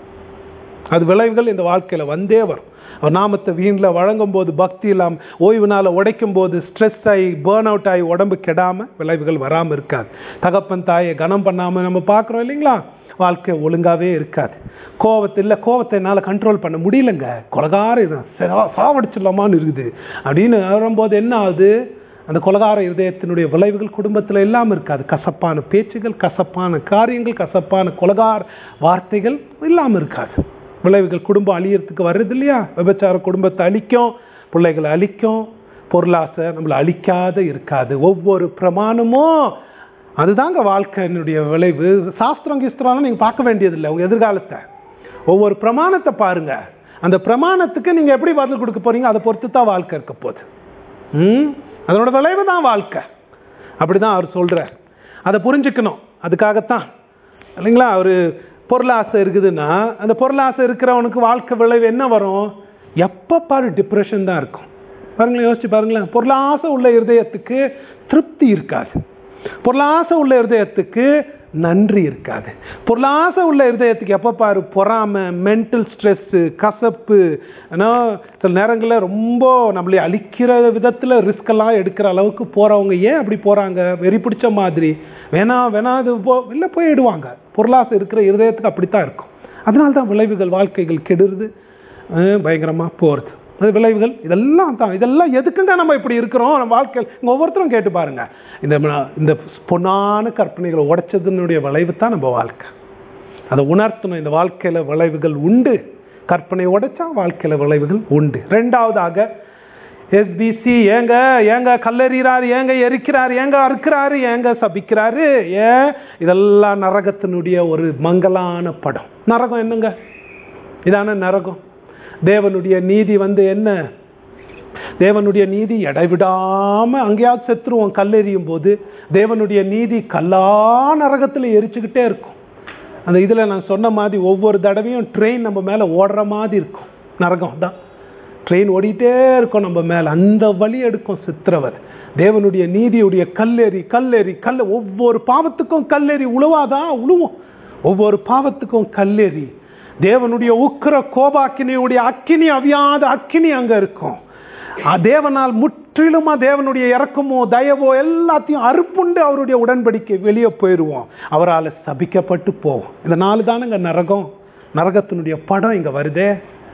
Speaker 1: அது விளைவுகள் இந்த வாழ்க்கையில வந்தே வரும் அவர் நாமத்தை வீணில் வழங்கும் போது பக்தி இல்லாம ஓய்வு நாள உடைக்கும் போது ஸ்ட்ரெஸ் ஆகி பேர்ன் அவுட் ஆகி உடம்பு கெடாம விளைவுகள் வராம இருக்காது தகப்பன் தாயை கனம் பண்ணாம நம்ம பார்க்குறோம் இல்லைங்களா வாழ்க்கை ஒழுங்காவே இருக்காது கோவத்தை இல்லை கோவத்தை என்னால் கண்ட்ரோல் பண்ண முடியலங்க கொலகார இது சா- சாவடிச்சிடலாமான்னு இருக்குது அப்படின்னு வரும்போது என்ன ஆகுது அந்த கொலகார இதயத்தினுடைய விளைவுகள் குடும்பத்தில் இல்லாமல் இருக்காது கசப்பான பேச்சுகள் கசப்பான காரியங்கள் கசப்பான கொலகார வார்த்தைகள் இல்லாமல் இருக்காது விளைவுகள் குடும்பம் அழியறதுக்கு வர்றது இல்லையா விபச்சார குடும்பத்தை அழிக்கும் பிள்ளைகளை அழிக்கும் பொருளாசை நம்மளை அழிக்காத இருக்காது ஒவ்வொரு பிரமாணமும் அதுதாங்க வாழ்க்கையினுடைய விளைவு சாஸ்திரம் கிஸ்திரம் நீங்க பார்க்க வேண்டியதில்லை உங்க எதிர்காலத்தை ஒவ்வொரு பிரமாணத்தை பாருங்க அந்த பிரமாணத்துக்கு நீங்க எப்படி பதில் கொடுக்க போறீங்க அதை பொறுத்து தான் வாழ்க்கை இருக்க போகுது ம் அதனோட விளைவு தான் வாழ்க்கை அப்படிதான் அவர் சொல்றார் அதை புரிஞ்சுக்கணும் அதுக்காகத்தான் இல்லைங்களா ஒரு பொருளாசை இருக்குதுன்னா அந்த பொருளாசை இருக்கிறவனுக்கு வாழ்க்கை விளைவு என்ன வரும் எப்போ பாரு டிப்ரெஷன் தான் இருக்கும் பாருங்களேன் யோசிச்சு பாருங்களேன் பொருளாசை உள்ள இருதயத்துக்கு திருப்தி இருக்காது பொருளாசை உள்ள இருதயத்துக்கு நன்றி இருக்காது பொருளாசை உள்ள இருதயத்துக்கு எப்போ பாரு பொறாமை மென்டல் ஸ்ட்ரெஸ்ஸு கசப்பு ஏன்னா சில நேரங்களில் ரொம்ப நம்மளை அழிக்கிற விதத்தில் ரிஸ்க் எல்லாம் எடுக்கிற அளவுக்கு போகிறவங்க ஏன் அப்படி போகிறாங்க வெறி பிடிச்ச மாதிரி வேணா வேணா அது போ இல்லை போயிடுவாங்க பொருளாசை இருக்கிற இருதயத்துக்கு அப்படித்தான் இருக்கும் அதனால தான் விளைவுகள் வாழ்க்கைகள் கெடுறது பயங்கரமாக போகிறது அது விளைவுகள் இதெல்லாம் தான் இதெல்லாம் எதுக்குங்க நம்ம இப்படி இருக்கிறோம் நம்ம வாழ்க்கையில் இங்கே ஒவ்வொருத்தரும் கேட்டு பாருங்க இந்த ம- இந்த பொன்னான கற்பனைகளை உடைச்சதுனுடைய விளைவு தான் நம்ம வாழ்க்கை அதை உணர்த்தணும் இந்த வாழ்க்கையில விளைவுகள் உண்டு கற்பனை உடைச்சா வாழ்க்கையில விளைவுகள் உண்டு ரெண்டாவதாக எஸ்பிசி ஏங்க ஏங்க கல்லெறிகிறார் ஏங்க எரிக்கிறார் ஏங்க அறுக்கிறாரு ஏங்க சபிக்கிறாரு ஏன் இதெல்லாம் நரகத்தினுடைய ஒரு மங்கலான படம் நரகம் என்னங்க இதான நரகம் தேவனுடைய நீதி வந்து என்ன தேவனுடைய நீதி இடைவிடாம அங்கேயாவது செத்துருவோம் கல்லெறியும் போது தேவனுடைய நீதி கல்லா நரகத்தில் எரிச்சுக்கிட்டே இருக்கும் அந்த இதில் நான் சொன்ன மாதிரி ஒவ்வொரு தடவையும் ட்ரெயின் நம்ம மேலே ஓடுற மாதிரி இருக்கும் நரகம் தான் ட்ரெயின் ஓடிட்டே இருக்கும் நம்ம மேலே அந்த வழி எடுக்கும் சித்திரவர் தேவனுடைய நீதியுடைய கல்லேறி கல்லேறி கல் ஒவ்வொரு பாவத்துக்கும் கல்லேறி உழுவாதான் உழுவும் ஒவ்வொரு பாவத்துக்கும் கல்லேறி தேவனுடைய உக்கிர கோபாக்கினியுடைய அக்கினி அவியாத அக்கினி அங்க இருக்கும் அ, தேவனால் முற்றிலுமா தேவனுடைய இறக்கமோ தயவோ எல்லாத்தையும் அறுப்புண்டு அவருடைய உடன்படிக்கை வெளியே போயிடுவோம் அவரால் சபிக்கப்பட்டு போவோம் இந்த நாலு தானுங்க நரகம் நரகத்தினுடைய படம் இங்க வருதே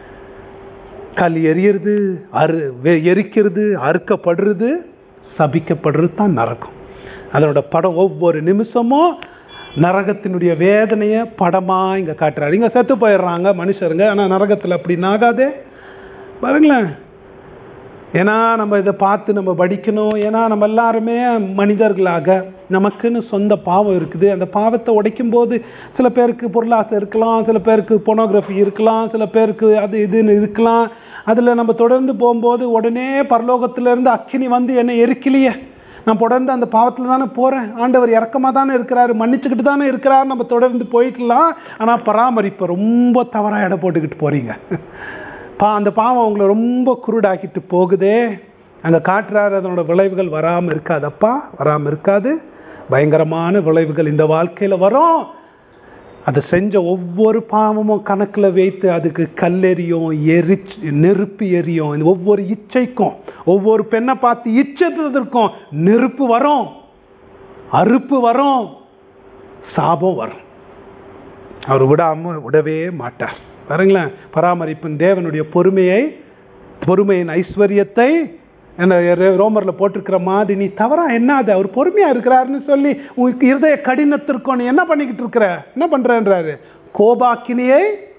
Speaker 1: கல் எரியறது அறு வெ- எரிக்கிறது அறுக்கப்படுறது சபிக்கப்படுறது தான் நரகம் அதனோட படம் ஒவ்வொரு நிமிஷமும் நரகத்தினுடைய வேதனையை படமா இங்க காட்டுறாரு இங்க செத்து போயிடுறாங்க மனுஷருங்க ஆனா நரகத்துல அப்படி ஆகாதே பாருங்களேன் ஏன்னா நம்ம இதை பார்த்து நம்ம படிக்கணும் ஏன்னா நம்ம எல்லாருமே மனிதர்களாக நமக்குன்னு சொந்த பாவம் இருக்குது அந்த பாவத்தை உடைக்கும் போது சில பேருக்கு பொருளாசை இருக்கலாம் சில பேருக்கு பொனோகிராஃபி இருக்கலாம் சில பேருக்கு அது இதுன்னு இருக்கலாம் அதில் நம்ம தொடர்ந்து போகும்போது உடனே பரலோகத்திலேருந்து அக்கினி வந்து என்னை எரிக்கலையே நான் தொடர்ந்து அந்த பாவத்தில் தானே போகிறேன் ஆண்டவர் இறக்கமாக தானே இருக்கிறாரு மன்னிச்சுக்கிட்டு தானே இருக்கிறாரு நம்ம தொடர்ந்து போய்க்கலாம் ஆனால் பராமரிப்பை ரொம்ப தவறாக எடை போட்டுக்கிட்டு போகிறீங்க பா அந்த பாவம் உங்களை ரொம்ப குருடாக்கிட்டு போகுதே அங்கே காட்டுறாரு அதனோட விளைவுகள் வராமல் இருக்காதப்பா வராமல் இருக்காது பயங்கரமான விளைவுகள் இந்த வாழ்க்கையில் வரும் அதை செஞ்ச ஒவ்வொரு பாவமும் கணக்கில் வைத்து அதுக்கு கல்லெறியும் எரிச்சு நெருப்பு எரியும் இந்த ஒவ்வொரு இச்சைக்கும் ஒவ்வொரு பெண்ணை பார்த்து இச்சைத்ததற்கும் நெருப்பு வரும் அறுப்பு வரும் சாபம் வரும் அவர் விடாம விடவே மாட்டார் பாருங்களேன் பராமரிப்பின் தேவனுடைய பொறுமையை பொறுமையின் ஐஸ்வர்யத்தை என்ன ரே- ரோமர்ல போட்டிருக்கிற மாதிரி நீ தவறா என்ன அது அவர் பொறுமையா இருக்கிறாருன்னு சொல்லி உனக்கு இருதய கடினத்திற்கும் நீ என்ன பண்ணிக்கிட்டு இருக்கிற என்ன பண்றன்றாரு கோபாக்கினியை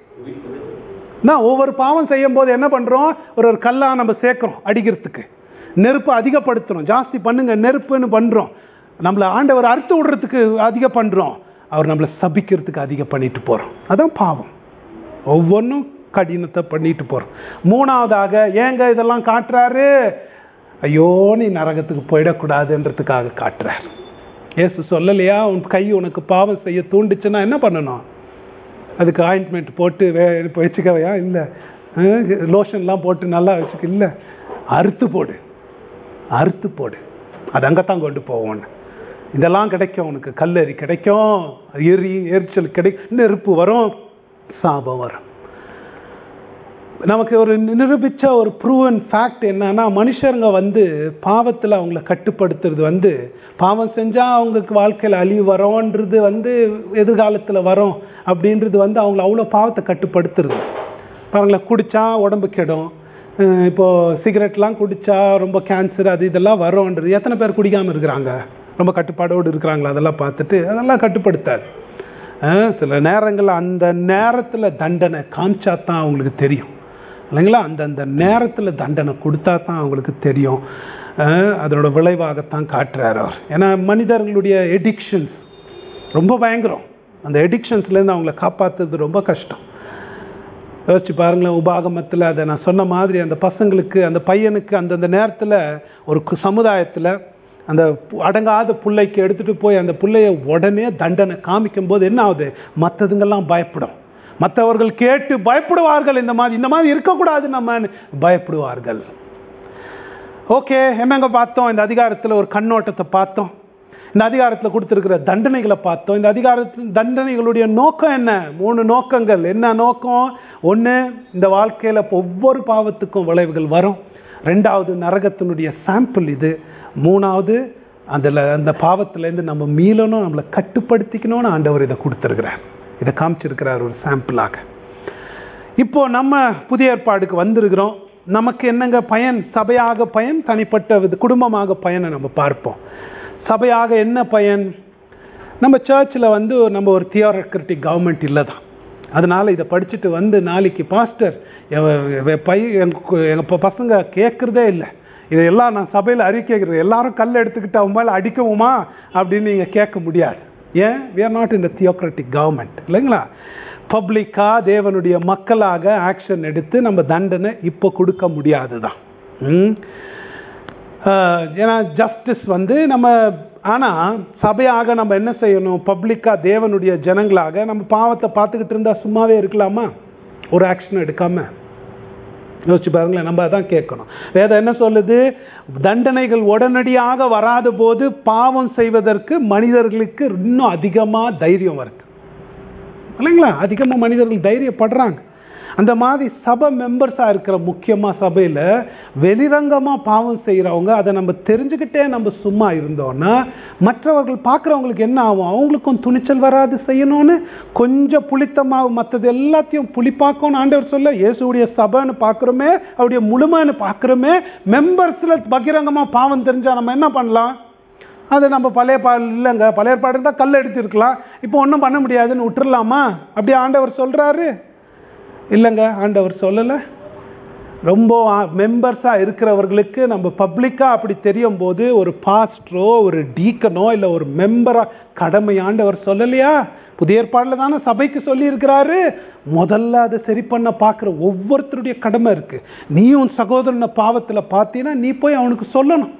Speaker 1: நான் ஒவ்வொரு பாவம் செய்யும் போது என்ன பண்றோம் ஒரு ஒரு கல்லா நம்ம சேர்க்கிறோம் அடிக்கிறதுக்கு நெருப்பு அதிகப்படுத்துறோம் ஜாஸ்தி பண்ணுங்க நெருப்புன்னு பண்றோம் நம்மளை ஆண்டவர் அறுத்து விடுறதுக்கு அதிகம் பண்றோம் அவர் நம்மளை சபிக்கிறதுக்கு அதிகம் பண்ணிட்டு போறோம் அதான் பாவம் ஒவ்வொன்றும் கடினத்தை பண்ணிட்டு போறோம் மூணாவதாக ஏங்க இதெல்லாம் காட்டுறாரு ஐயோ நீ நரகத்துக்கு போயிடக்கூடாதுன்றதுக்காக காட்டுறாரு ஏசு சொல்லலையா உன் கை உனக்கு பாவம் செய்ய தூண்டுச்சுன்னா என்ன பண்ணணும் அதுக்கு ஆயின்மெண்ட் போட்டு வே இப்போ வச்சுக்கவையா இல்லை லோஷன்லாம் போட்டு நல்லா வச்சுக்க இல்லை அறுத்து போடு அறுத்து போடு அது அங்கே தான் கொண்டு போவோன்னு இதெல்லாம் கிடைக்கும் உனக்கு கல்லறி கிடைக்கும் எரி எரிச்சல் கிடைக்கும் நெருப்பு வரும் சாபம் வரும் நமக்கு ஒரு நிரூபிச்ச ஒரு ப்ரூவன் ஃபேக்ட் என்னன்னா மனுஷருங்க வந்து பாவத்தில் அவங்கள கட்டுப்படுத்துறது வந்து பாவம் செஞ்சால் அவங்களுக்கு வாழ்க்கையில் அழிவு வரோன்றது வந்து எதிர்காலத்தில் வரும் அப்படின்றது வந்து அவங்கள அவ்வளோ பாவத்தை கட்டுப்படுத்துறது பாருங்களேன் குடிச்சா உடம்பு கெடும் அஹ் இப்போ சிகரெட்லாம் குடிச்சா ரொம்ப கேன்சர் அது இதெல்லாம் வரும்ன்றது எத்தனை பேர் குடிக்காமல் இருக்கிறாங்க ரொம்ப கட்டுப்பாடோடு இருக்கிறாங்களா அதெல்லாம் பார்த்துட்டு அதெல்லாம் கட்டுப்படுத்தாது அஹ் சில நேரங்களில் அந்த நேரத்தில் தண்டனை காமிச்சா தான் அவங்களுக்கு தெரியும் இல்லைங்களா அந்தந்த நேரத்தில் தண்டனை கொடுத்தா தான் அவங்களுக்கு தெரியும் அஹ் அதனோட விளைவாகத்தான் காட்டுறாரு அவர் ஏன்னா மனிதர்களுடைய எடிக்ஷன்ஸ் ரொம்ப பயங்கரம் அந்த எடிக்ஷன்ஸ்லேருந்து அவங்கள காப்பாற்றுறது ரொம்ப கஷ்டம் யோசிச்சு பாருங்களேன் உபாகமத்தில் அதை நான் சொன்ன மாதிரி அந்த பசங்களுக்கு அந்த பையனுக்கு அந்தந்த நேரத்தில் ஒரு கு- சமுதாயத்தில் அந்த பு- அடங்காத புள்ளைக்கு எடுத்துட்டு போய் அந்த புள்ளைய உடனே தண்டனை காமிக்கும் போது என்ன ஆகுது மற்றதுங்கெல்லாம் பயப்படும் மற்றவர்கள் கேட்டு பயப்படுவார்கள் இந்த மாதிரி இந்த மாதிரி இருக்கக்கூடாது நம்ம பயப்படுவார்கள் ஓகே என்னங்க பார்த்தோம் இந்த அதிகாரத்தில் ஒரு கண்ணோட்டத்தை பார்த்தோம் இந்த அதிகாரத்தில் கொடுத்துருக்கிற தண்டனைகளை பார்த்தோம் இந்த அதிகாரத்தில் தண்டனைகளுடைய நோக்கம் என்ன மூணு நோக்கங்கள் என்ன நோக்கம் ஒன்று இந்த வாழ்க்கையில் ஒவ்வொரு பாவத்துக்கும் விளைவுகள் வரும் ரெண்டாவது நரகத்தினுடைய சாம்பிள் இது மூணாவது அதில் அந்த பாவத்திலேருந்து நம்ம மீளணும் நம்மளை கட்டுப்படுத்திக்கணும்னு ஆண்டவர் இதை கொடுத்துருக்கிறார் இதை காமிச்சிருக்கிறார் ஒரு சாம்பிளாக இப்போ நம்ம புதிய ஏற்பாடுக்கு வந்திருக்கிறோம் நமக்கு என்னங்க பயன் சபையாக பயன் தனிப்பட்ட வித குடும்பமாக பயனை நம்ம பார்ப்போம் சபையாக என்ன பயன் நம்ம சர்ச்சில் வந்து நம்ம ஒரு தியோரக்ரிட்டிக் கவர்மெண்ட் இல்லை தான் அதனால இதை படிச்சுட்டு வந்து நாளைக்கு பாஸ்டர் பையன் எங்கள் பசங்க கேட்குறதே இல்லை இதெல்லாம் நான் சபையில் அறிக்கைகிறது எல்லாரும் கல் எடுத்துக்கிட்டு அவன் மேலே அடிக்கவுமா அப்படின்னு நீங்கள் கேட்க முடியாது ஏன் we are not in the theocratic government இல்லைங்களா பப்ளிக்காக தேவனுடைய மக்களாக ஆக்ஷன் எடுத்து நம்ம தண்டனை இப்போ கொடுக்க முடியாது தான் ஏன்னா ஜஸ்டிஸ் வந்து நம்ம ஆனால் சபையாக நம்ம என்ன செய்யணும் பப்ளிக்காக தேவனுடைய ஜனங்களாக நம்ம பாவத்தை பார்த்துக்கிட்டு இருந்தால் சும்மாவே இருக்கலாமா ஒரு ஆக்ஷன் எடுக்காமல் யோசிச்சு பாருங்களேன் நம்ம அதான் கேட்கணும் வேதம் என்ன சொல்லுது தண்டனைகள் உடனடியாக வராத போது பாவம் செய்வதற்கு மனிதர்களுக்கு இன்னும் அதிகமாக தைரியம் வருது இல்லைங்களா அதிகமாக மனிதர்கள் தைரியப்படுறாங்க அந்த மாதிரி சபை மெம்பர்ஸாக இருக்கிற முக்கியமாக சபையில் வெளிரங்கமாக பாவம் செய்கிறவங்க அதை நம்ம தெரிஞ்சுக்கிட்டே நம்ம சும்மா இருந்தோன்னா மற்றவர்கள் பார்க்குறவங்களுக்கு என்ன ஆகும் அவங்களுக்கும் துணிச்சல் வராது செய்யணும்னு கொஞ்சம் புளித்தமாக மற்றது எல்லாத்தையும் புளிப்பாக்கணும்னு ஆண்டவர் சொல்ல இயேசுடைய சபைன்னு பார்க்குறோமே அவருடைய முழுமைன்னு பார்க்குறோமே மெம்பர்ஸில் பகிரங்கமாக பாவம் தெரிஞ்சால் நம்ம என்ன பண்ணலாம் அது நம்ம பழைய பா இல்லைங்க பழைய பாடு இருந்தால் கல் எடுத்துருக்கலாம் இப்போ ஒன்றும் பண்ண முடியாதுன்னு விட்டுறலாமா அப்படி ஆண்டவர் சொல்கிறாரு இல்லைங்க ஆண்டவர் சொல்லலை ரொம்ப மெம்பர்ஸாக இருக்கிறவர்களுக்கு நம்ம பப்ளிக்காக அப்படி தெரியும் போது ஒரு பாஸ்டரோ ஒரு டீக்கனோ இல்லை ஒரு மெம்பராக கடமை ஆண்டவர் சொல்லலையா புதிய ஏற்பாடில் தானே சபைக்கு சொல்லியிருக்கிறாரு முதல்ல அதை சரி பண்ண பார்க்குற ஒவ்வொருத்தருடைய கடமை இருக்குது நீயும் சகோதரனை பாவத்தில் பார்த்தீங்கன்னா நீ போய் அவனுக்கு சொல்லணும்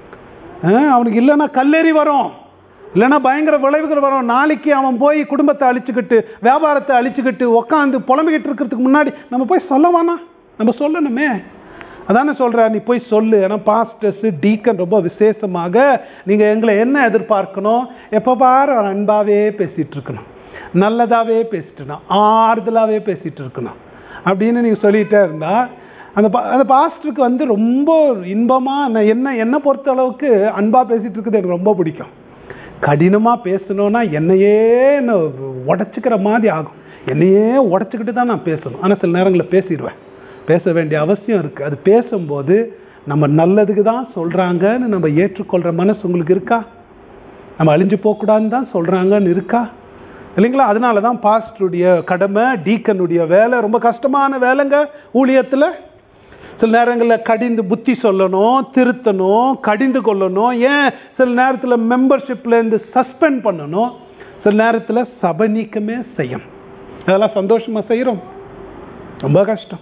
Speaker 1: அவனுக்கு இல்லைன்னா கல்லெறி வரும் இல்லைன்னா பயங்கர விளைவுகள் வரும் நாளைக்கு அவன் போய் குடும்பத்தை அழிச்சுக்கிட்டு வியாபாரத்தை அழிச்சுக்கிட்டு உக்காந்து புலம்பிக்கிட்டு இருக்கிறதுக்கு முன்னாடி நம்ம போய் சொல்லவானா நம்ம சொல்லணுமே அதானே சொல்கிற நீ போய் சொல்லு ஏன்னா பாஸ்டர்ஸு டீக்கன் ரொம்ப விசேஷமாக நீங்கள் எங்களை என்ன எதிர்பார்க்கணும் எப்போ பாரு அன்பாகவே பேசிகிட்டு இருக்கணும் நல்லதாகவே பேசிட்டு இருக்கணும் ஆறுதலாகவே பேசிகிட்டு இருக்கணும் அப்படின்னு நீங்கள் சொல்லிகிட்டே இருந்தால் அந்த பா அந்த பாஸ்டருக்கு வந்து ரொம்ப இன்பமாக நான் என்ன என்னை பொறுத்த அளவுக்கு அன்பாக பேசிகிட்டு இருக்கிறது எனக்கு ரொம்ப பிடிக்கும் கடினமாக பேசணுன்னா என்னையே என்ன உடச்சிக்கிற மாதிரி ஆகும் என்னையே உடச்சிக்கிட்டு தான் நான் பேசணும் ஆனால் சில நேரங்களில் பேசிடுவேன் பேச வேண்டிய அவசியம் இருக்குது அது பேசும்போது நம்ம நல்லதுக்கு தான் சொல்கிறாங்கன்னு நம்ம ஏற்றுக்கொள்கிற மனசு உங்களுக்கு இருக்கா நம்ம அழிஞ்சு போகக்கூடாதுன்னு தான் சொல்கிறாங்கன்னு இருக்கா இல்லைங்களா அதனால தான் பாஸ்டருடைய கடமை டீக்கனுடைய வேலை ரொம்ப கஷ்டமான வேலைங்க ஊழியத்தில் சில நேரங்களில் கடிந்து புத்தி சொல்லணும் திருத்தணும் கடிந்து கொள்ளணும் ஏன் சில நேரத்தில் மெம்பர்ஷிப்லேருந்து சஸ்பெண்ட் பண்ணணும் சில நேரத்தில் சபை நீக்கமே செய்யும் அதெல்லாம் சந்தோஷமாக செய்கிறோம் ரொம்ப கஷ்டம்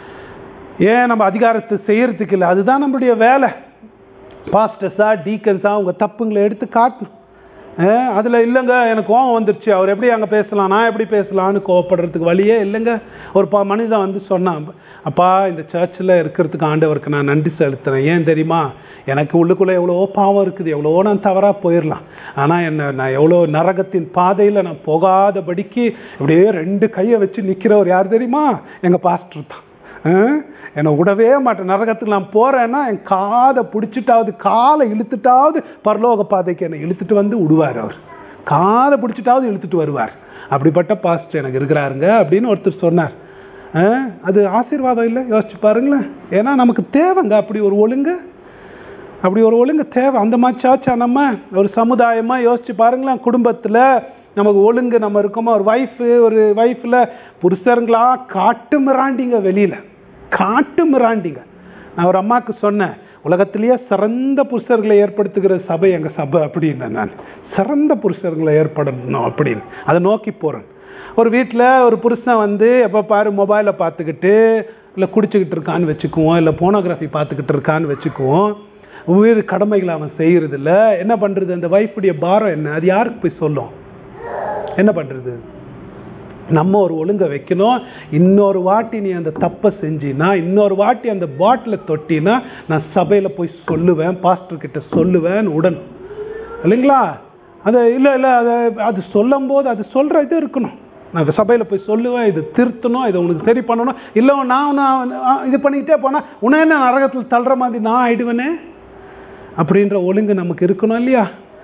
Speaker 1: ஏன் நம்ம அதிகாரத்தை செய்யறதுக்கு இல்லை அதுதான் நம்மளுடைய வேலை பாஸ்டர்ஸா டீக்கன்ஸா அவங்க தப்புங்களை எடுத்து காட்டணும் அதில் இல்லைங்க எனக்கு கோவம் வந்துருச்சு அவர் எப்படி அங்கே பேசலாம் நான் எப்படி பேசலான்னு கோவப்படுறதுக்கு வழியே இல்லைங்க ஒரு ப மனிதன் வந்து சொன்னான் அப்பா இந்த சர்ச்சில் இருக்கிறதுக்கு ஆண்டவருக்கு நான் நன்றி செலுத்துறேன் ஏன் தெரியுமா எனக்கு உள்ளுக்குள்ளே எவ்வளோ பாவம் இருக்குது எவ்வளோ நான் தவறாக போயிடலாம் ஆனால் என்ன நான் எவ்வளோ நரகத்தின் பாதையில் நான் போகாதபடிக்கு இப்படியே ரெண்டு கையை வச்சு நிற்கிறவர் யார் தெரியுமா எங்கள் பாஸ்டர் தான் என்னை விடவே மாட்டேன் நரகத்துக்கு நான் போகிறேன்னா என் காதை பிடிச்சிட்டாவது காலை இழுத்துட்டாவது பரலோக பாதைக்கு என்னை இழுத்துட்டு வந்து விடுவார் அவர் காதை பிடிச்சிட்டாவது இழுத்துட்டு வருவார் அப்படிப்பட்ட பாஸ்டர் எனக்கு இருக்கிறாருங்க அப்படின்னு ஒருத்தர் சொன்னார் அது ஆசீர்வாதம் இல்லை யோசிச்சு பாருங்களேன் ஏன்னா நமக்கு தேவைங்க அப்படி ஒரு ஒழுங்கு அப்படி ஒரு ஒழுங்கு தேவை அந்த மாதிரி சாச்சா நம்ம ஒரு சமுதாயமாக யோசிச்சு பாருங்களேன் குடும்பத்தில் நமக்கு ஒழுங்கு நம்ம இருக்கோமா ஒரு ஒய்ஃபு ஒரு ஒய்ஃபில் புருஷருங்களா காட்டு மிராண்டிங்க வெளியில் காட்டு மிராண்டிங்க நான் ஒரு அம்மாவுக்கு சொன்னேன் உலகத்திலேயே சிறந்த புருஷர்களை ஏற்படுத்துகிற சபை எங்கள் சபை அப்படின்னு நான் சிறந்த புருஷர்களை ஏற்படணும் அப்படின்னு அதை நோக்கி போகிறேன் ஒரு வீட்டில் ஒரு புருஷன் வந்து எப்போ பாரு மொபைலை பார்த்துக்கிட்டு இல்லை குடிச்சிக்கிட்டு இருக்கான்னு வச்சுக்குவோம் இல்லை போனோகிராஃபி பார்த்துக்கிட்டு இருக்கான்னு வச்சுக்குவோம் உயிர் கடமைகளை அவன் செய்கிறதில்ல என்ன பண்ணுறது அந்த ஒய்ஃபுடைய பாரம் என்ன அது யாருக்கு போய் சொல்லும் என்ன பண்ணுறது நம்ம ஒரு ஒழுங்கை வைக்கணும் இன்னொரு வாட்டி நீ அந்த தப்பை செஞ்சினா இன்னொரு வாட்டி அந்த பாட்டிலை தொட்டினா நான் சபையில் போய் சொல்லுவேன் பாஸ்டர் கிட்ட சொல்லுவேன் உடன் இல்லைங்களா அது இல்லை இல்லை அது அது சொல்லும் போது அது சொல்கிற இது இருக்கணும் நான் சபையில் போய் சொல்லுவேன் இது திருத்தணும் இதை உனக்கு சரி பண்ணணும் இல்லை நான் நான் இது பண்ணிக்கிட்டே போனால் உன்ன என்ன நரகத்தில் தள்ளுற மாதிரி நான் ஆயிடுவேனே அப்படின்ற ஒழுங்கு நமக்கு இருக்கணும் இல்லையா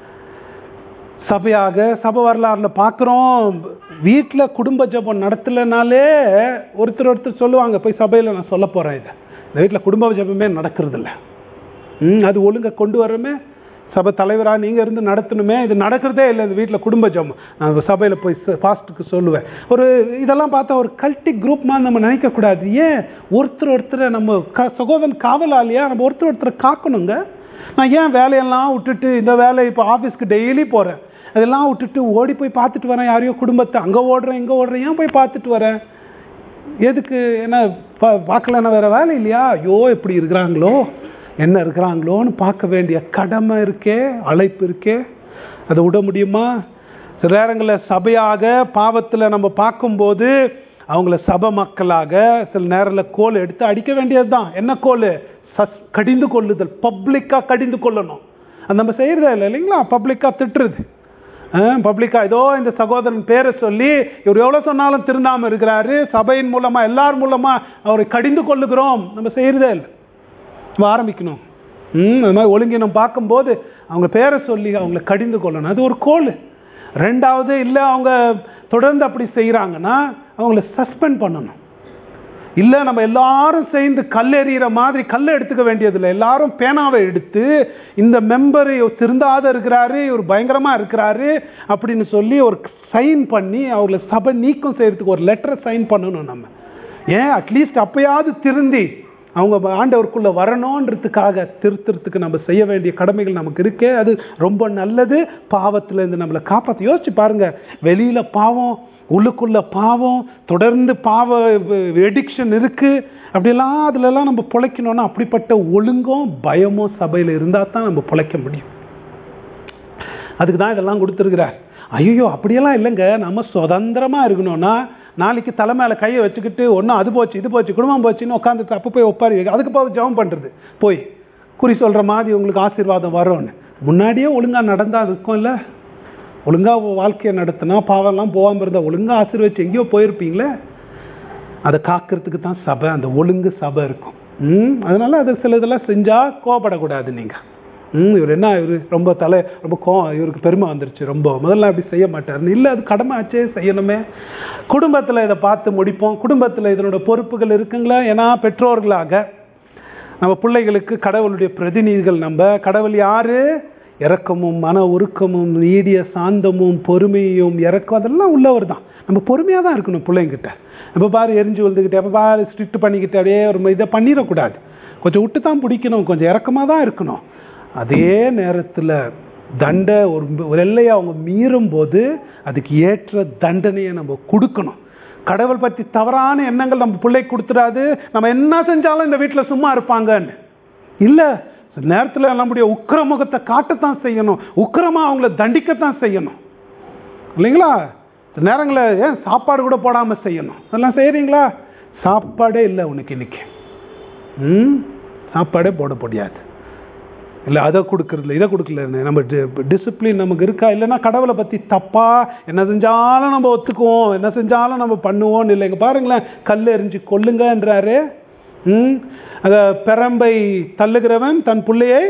Speaker 1: சபையாக சபை வரலாறுல பார்க்குறோம் வீட்டில் குடும்ப ஜபம் நடத்தலைனாலே ஒருத்தர் ஒருத்தர் சொல்லுவாங்க போய் சபையில் நான் சொல்ல போகிறேன் இதை இந்த வீட்டில் குடும்ப ஜெபமே நடக்கிறது இல்ல ம் அது ஒழுங்கா கொண்டு வரமே சபை தலைவராக நீங்கள் இருந்து நடத்தணுமே இது நடக்கிறதே இல்லை இந்த வீட்டில் குடும்ப ஜெபம் நான் சபையில் போய் ஃபாஸ்ட்டுக்கு சொல்லுவேன் ஒரு இதெல்லாம் பார்த்தா ஒரு கல்ட்டி குரூப் மாதிரி நம்ம நினைக்கக்கூடாது ஏன் ஒருத்தர் ஒருத்தரை நம்ம க சகோதரன் காவலாளியா நம்ம ஒருத்தர் ஒருத்தரை காக்கணுங்க நான் ஏன் வேலையெல்லாம் விட்டுட்டு இந்த வேலை இப்போ ஆஃபீஸ்க்கு டெய்லி போகிறேன் அதெல்லாம் விட்டுட்டு ஓடி போய் பார்த்துட்டு வரேன் யாரையோ குடும்பத்தை அங்கே ஓடுறேன் இங்கே ஓடுறேன் ஏன் போய் பார்த்துட்டு வரேன் எதுக்கு என்ன பா- பார்க்கலன்னா வேற வேலை இல்லையா ஐயோ எப்படி இருக்கிறாங்களோ என்ன இருக்கிறாங்களோன்னு பார்க்க வேண்டிய கடமை இருக்கே அழைப்பு இருக்கே அதை விட முடியுமா சில நேரங்களில் சபையாக பாவத்தில் நம்ம பார்க்கும்போது அவங்கள சபை மக்களாக சில நேரத்தில் கோல் எடுத்து அடிக்க வேண்டியது தான் என்ன கோல் சஸ் கடிந்து கொள்ளுதல் பப்ளிக்காக கடிந்து கொள்ளணும் அது நம்ம செய்கிறதே இல்லை இல்லைங்களா பப்ளிக்காக திட்டுறது பப்ளிக்கா ஏதோ இந்த சகோதரன் பேரை சொல்லி இவர் எவ்வளவு சொன்னாலும் திருந்தாம இருக்கிறாரு சபையின் மூலமா எல்லார் மூலமா அவரை கடிந்து கொள்ளுகிறோம் நம்ம செய்யறதே இல்லை நம்ம ஆரம்பிக்கணும் ம் அது மாதிரி ஒழுங்கினம் பார்க்கும்போது அவங்க பேரை சொல்லி அவங்கள கடிந்து கொள்ளணும் அது ஒரு கோல் ரெண்டாவது இல்லை அவங்க தொடர்ந்து அப்படி செய்கிறாங்கன்னா அவங்கள சஸ்பெண்ட் பண்ணணும் இல்லை நம்ம எல்லாரும் சேர்ந்து கல் எறிகிற மாதிரி கல் எடுத்துக்க வேண்டியதில்லை எல்லாரும் பேனாவை எடுத்து இந்த மெம்பர் திருந்தாத இருக்கிறாரு இவர் பயங்கரமாக இருக்கிறாரு அப்படின்னு சொல்லி ஒரு சைன் பண்ணி அவங்கள சபை நீக்கம் செய்யறதுக்கு ஒரு லெட்டரை சைன் பண்ணணும் நம்ம ஏன் அட்லீஸ்ட் அப்பயாவது திருந்தி அவங்க ஆண்டவருக்குள்ள வரணுன்றதுக்காக திருத்துறதுக்கு நம்ம செய்ய வேண்டிய கடமைகள் நமக்கு இருக்கே அது ரொம்ப நல்லது பாவத்துல இருந்து நம்மளை காப்பாற்ற யோசிச்சு பாருங்க வெளியில பாவம் உள்ளுக்குள்ள பாவம் தொடர்ந்து பாவ எடிக்ஷன் இருக்கு அப்படியெல்லாம் அதுலலாம் நம்ம பிழைக்கணும்னா அப்படிப்பட்ட ஒழுங்கும் பயமும் சபையில் இருந்தால் தான் நம்ம பிழைக்க முடியும் அதுக்கு தான் இதெல்லாம் கொடுத்துருக்கிறார் ஐயோ அப்படியெல்லாம் இல்லைங்க நம்ம சுதந்திரமா இருக்கணும்னா நாளைக்கு தலை மேல கையை வச்சுக்கிட்டு ஒன்றும் அது போச்சு இது போச்சு குடும்பம் போச்சுன்னு உட்காந்துட்டு அப்போ போய் ஒப்பாரி வைக்க அதுக்கு போய் ஜெபம் பண்றது போய் குறி சொல்ற மாதிரி உங்களுக்கு ஆசீர்வாதம் வரும்னு முன்னாடியே ஒழுங்கா நடந்தா இருக்கும் இல்லை ஒழுங்கா வாழ்க்கையை நடத்தினா பாவம்லாம் போகாம இருந்தா ஒழுங்கா ஆசீர்வச்சு எங்கேயோ போயிருப்பீங்களே அதை காக்கிறதுக்கு தான் சபை அந்த ஒழுங்கு சபை இருக்கும் ம் அதனால அது சில இதெல்லாம் செஞ்சா கோவப்படக்கூடாது நீங்க ம் இவர் என்ன இவர் ரொம்ப தலை ரொம்ப கோ இவருக்கு பெருமை வந்துருச்சு ரொம்ப முதல்ல அப்படி செய்ய மாட்டார் இல்லை அது கடமை ஆச்சே செய்யணுமே குடும்பத்தில் இதை பார்த்து முடிப்போம் குடும்பத்தில் இதனோட பொறுப்புகள் இருக்குங்களா ஏன்னா பெற்றோர்களாக நம்ம பிள்ளைகளுக்கு கடவுளுடைய பிரதிநிதிகள் நம்ம கடவுள் யாரு இரக்கமும் மன உருக்கமும் நீடிய சாந்தமும் பொறுமையும் இறக்கம் அதெல்லாம் உள்ளவர் தான் நம்ம பொறுமையாக தான் இருக்கணும் பிள்ளைங்கிட்ட இப்போ பாரு எரிஞ்சு விழுந்துக்கிட்டு எப்போ பாரு ஸ்ட்ரிக்ட் பண்ணிக்கிட்டு அப்படியே ஒரு இதை பண்ணிடக்கூடாது கொஞ்சம் விட்டு தான் பிடிக்கணும் கொஞ்சம் இறக்கமாக தான் இருக்கணும் அதே நேரத்தில் தண்டை ஒரு ஒரு எல்லையை அவங்க மீறும் போது அதுக்கு ஏற்ற தண்டனையை நம்ம கொடுக்கணும் கடவுள் பற்றி தவறான எண்ணங்கள் நம்ம பிள்ளைக்கு கொடுத்துடாது நம்ம என்ன செஞ்சாலும் இந்த வீட்டில் சும்மா இருப்பாங்கன்னு இல்லை நேரத்தில் நம்முடைய உக்கிரமுகத்தை காட்டத்தான் செய்யணும் உக்கிரமாக அவங்கள தண்டிக்கத்தான் செய்யணும் இல்லைங்களா சில நேரங்களில் ஏன் சாப்பாடு கூட போடாமல் செய்யணும் அதெல்லாம் செய்கிறீங்களா சாப்பாடே இல்லை உனக்கு இன்னைக்கு ம் சாப்பாடே போட முடியாது இல்லை அதை கொடுக்கறதில்ல இதை கொடுக்கல நம்ம டிசிப்ளின் நமக்கு இருக்கா இல்லைன்னா கடவுளை பற்றி தப்பா என்ன செஞ்சாலும் நம்ம ஒத்துக்குவோம் என்ன செஞ்சாலும் நம்ம பண்ணுவோம்னு இல்லைங்க பாருங்களேன் கல் எறிஞ்சு கொல்லுங்கன்றாரு ம் அத பெரம்பை தள்ளுகிறவன் தன் பிள்ளையை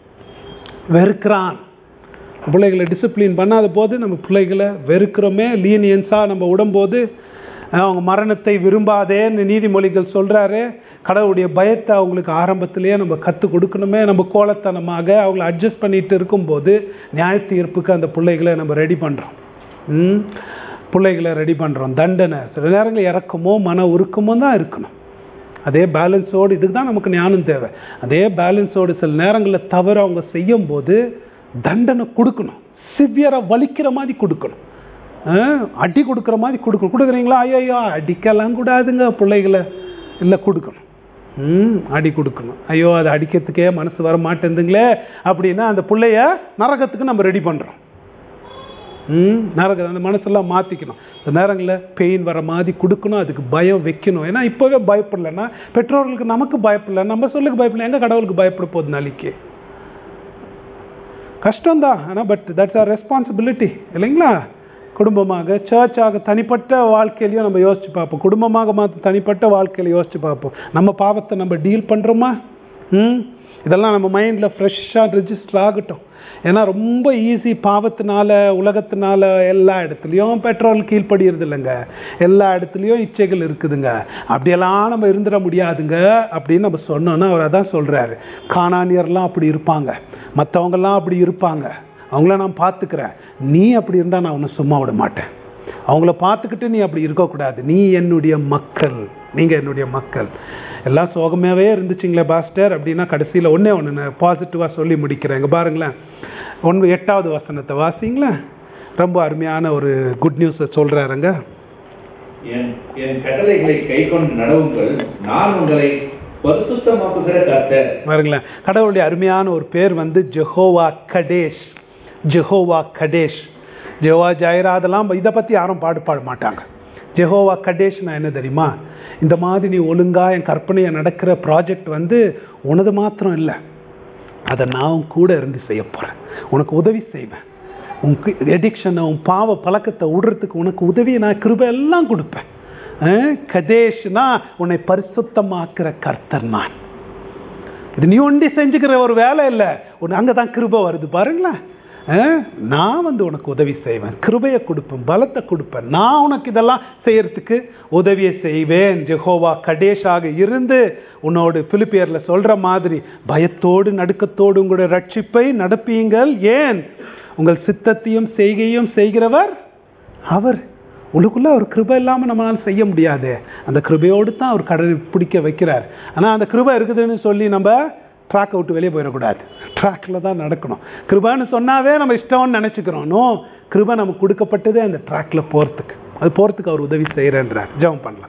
Speaker 1: வெறுக்கிறான் பிள்ளைகளை டிசிப்ளின் பண்ணாத போது நம்ம பிள்ளைகளை வெறுக்கிறோமே லீனியன்ஸாக நம்ம விடும்போது அவங்க மரணத்தை விரும்பாதேன்னு நீதிமொழிகள் சொல்கிறாரு கடவுளுடைய பயத்தை அவங்களுக்கு ஆரம்பத்திலேயே நம்ம கற்றுக் கொடுக்கணுமே நம்ம கோலத்தனமாக அவங்கள அட்ஜஸ்ட் பண்ணிட்டு இருக்கும்போது நியாய தீர்ப்புக்கு அந்த பிள்ளைகளை நம்ம ரெடி பண்ணுறோம் ம் பிள்ளைகளை ரெடி பண்ணுறோம் தண்டனை சில நேரங்களில் இறக்கமோ மன உருக்கமோ தான் இருக்கணும் அதே பேலன்ஸோடு இதுக்கு தான் நமக்கு ஞானம் தேவை அதே பேலன்ஸோடு சில நேரங்களில் தவறு அவங்க செய்யும் போது தண்டனை கொடுக்கணும் சிவியராக வலிக்கிற மாதிரி கொடுக்கணும் அடி கொடுக்குற மாதிரி கொடுக்கணும் கொடுக்குறீங்களா ஐயோ அடிக்கலாம் கூடாதுங்க பிள்ளைகளை இல்லை கொடுக்கணும் ம் அடி கொடுக்கணும் ஐயோ அதை அடிக்கிறதுக்கே மனசு வர மாட்டேங்குதுங்களே அப்படின்னா அந்த பிள்ளைய நரகத்துக்கு நம்ம ரெடி பண்ணுறோம் ம் நரக அந்த மனசெல்லாம் மாற்றிக்கணும் இந்த நேரங்களில் பெயின் வர மாதிரி கொடுக்கணும் அதுக்கு பயம் வைக்கணும் ஏன்னா இப்போவே பயப்படலைன்னா பெற்றோர்களுக்கு நமக்கு பயப்படல நம்ம சொல்லுக்கு பயப்படல எங்கே கடவுளுக்கு பயப்பட போகுது நாளைக்கு கஷ்டம்தான் ஆனால் பட் தட்ஸ் ஆர் ரெஸ்பான்சிபிலிட்டி இல்லைங்களா குடும்பமாக சர்ச்சாக தனிப்பட்ட வாழ்க்கையிலையும் நம்ம யோசிச்சு பார்ப்போம் குடும்பமாக மாற்ற தனிப்பட்ட வாழ்க்கையில யோசிச்சு பார்ப்போம் நம்ம பாவத்தை நம்ம டீல் பண்ணுறோமா ம் இதெல்லாம் நம்ம மைண்டில் ஃப்ரெஷ்ஷாக ரிஜிஸ்டர் ஆகட்டும் ஏன்னா ரொம்ப ஈஸி பாவத்தினால உலகத்தினால எல்லா இடத்துலையும் பெட்ரோல் கீழ்ப்படியறது இல்லைங்க எல்லா இடத்துலையும் இச்சைகள் இருக்குதுங்க அப்படியெல்லாம் நம்ம இருந்துட முடியாதுங்க அப்படின்னு நம்ம சொன்னோன்னா அவர் அதான் சொல்றாரு காணானியர்லாம் அப்படி இருப்பாங்க மற்றவங்கெல்லாம் அப்படி இருப்பாங்க அவங்கள நான் பார்த்துக்கிறேன் நீ அப்படி இருந்தால் நான் ஒன்றும் சும்மா விட மாட்டேன் அவங்கள பார்த்துக்கிட்டு நீ அப்படி இருக்கக்கூடாது நீ என்னுடைய மக்கள் நீங்கள் என்னுடைய மக்கள் எல்லாம் சோகமாகவே இருந்துச்சுங்களே பாஸ்டர் அப்படின்னா கடைசியில் ஒன்றே ஒன்று நான் பாசிட்டிவாக சொல்லி முடிக்கிறேன் இங்கே பாருங்களேன் ஒன்று எட்டாவது வசனத்தை வாசிங்களேன் ரொம்ப அருமையான ஒரு குட் நியூஸை சொல்கிறாருங்க
Speaker 2: என் என் கட்டளைகளை கைக்கொண்டு நடவுங்கள் நான் உங்களை பரிசுத்தமாக்குகிற கர்த்தர்
Speaker 1: பாருங்களேன் கடவுளுடைய அருமையான ஒரு பேர் வந்து Jehovah Kadesh Jehovah Kadesh Jehovah Jireh அதெல்லாம் இதை பற்றி யாரும் பாடு பாட மாட்டாங்க ஜெஹோவா கடேஷ்னா என்ன தெரியுமா இந்த மாதிரி நீ ஒழுங்கா என் கற்பனையை நடக்கிற ப்ராஜெக்ட் வந்து உனது மாத்திரம் இல்லை அதை நான் உன் கூட இருந்து செய்ய போகிறேன் உனக்கு உதவி செய்வேன் உன் எடிக்ஷனை உன் பாவ பழக்கத்தை விடுறதுக்கு உனக்கு உதவி நான் கிருபை எல்லாம் கொடுப்பேன் அஹ், கதேஷ்னா உன்னை பரிசுத்தமாக்குற கர்த்தர் நான் இது நீ ஒண்டி செஞ்சுக்கிற ஒரு வேலை இல்லை உன் அங்கே தான் கிருபை வருது பாருங்களேன் அஹ், நான் வந்து உனக்கு உதவி செய்வேன் கிருபையை கொடுப்பேன் பலத்தை கொடுப்பேன் நான் உனக்கு இதெல்லாம் செய்யறதுக்கு உதவியை செய்வேன் ஜெகோவா கடேஷாக இருந்து உன்னோடு பிலிப்பியர்ல சொல்ற மாதிரி பயத்தோடு நடுக்கத்தோடு உங்களுடைய ரட்சிப்பை நடப்பீங்கள் ஏன் உங்கள் சித்தத்தையும் செய்கையும் செய்கிறவர் அவர் உள்ளுக்குள்ள ஒரு கிருபை இல்லாமல் நம்மளால செய்ய முடியாது அந்த கிருபையோடு தான் அவர் கடலை பிடிக்க வைக்கிறார் ஆனால் அந்த கிருபை இருக்குதுன்னு சொல்லி நம்ம ட்ராக் விட்டு வெளியே போயிடக்கூடாது ட்ராக்ல தான் நடக்கணும் கிருபான்னு சொன்னாவே நம்ம இஷ்டம்னு நினச்சிக்கிறோம் நோ கிருபை நமக்கு கொடுக்கப்பட்டதே அந்த ட்ராக்ல போகிறதுக்கு அது போகிறதுக்கு அவர் உதவி செய்கிறேன்றார் ஜெபம் பண்ணலாம்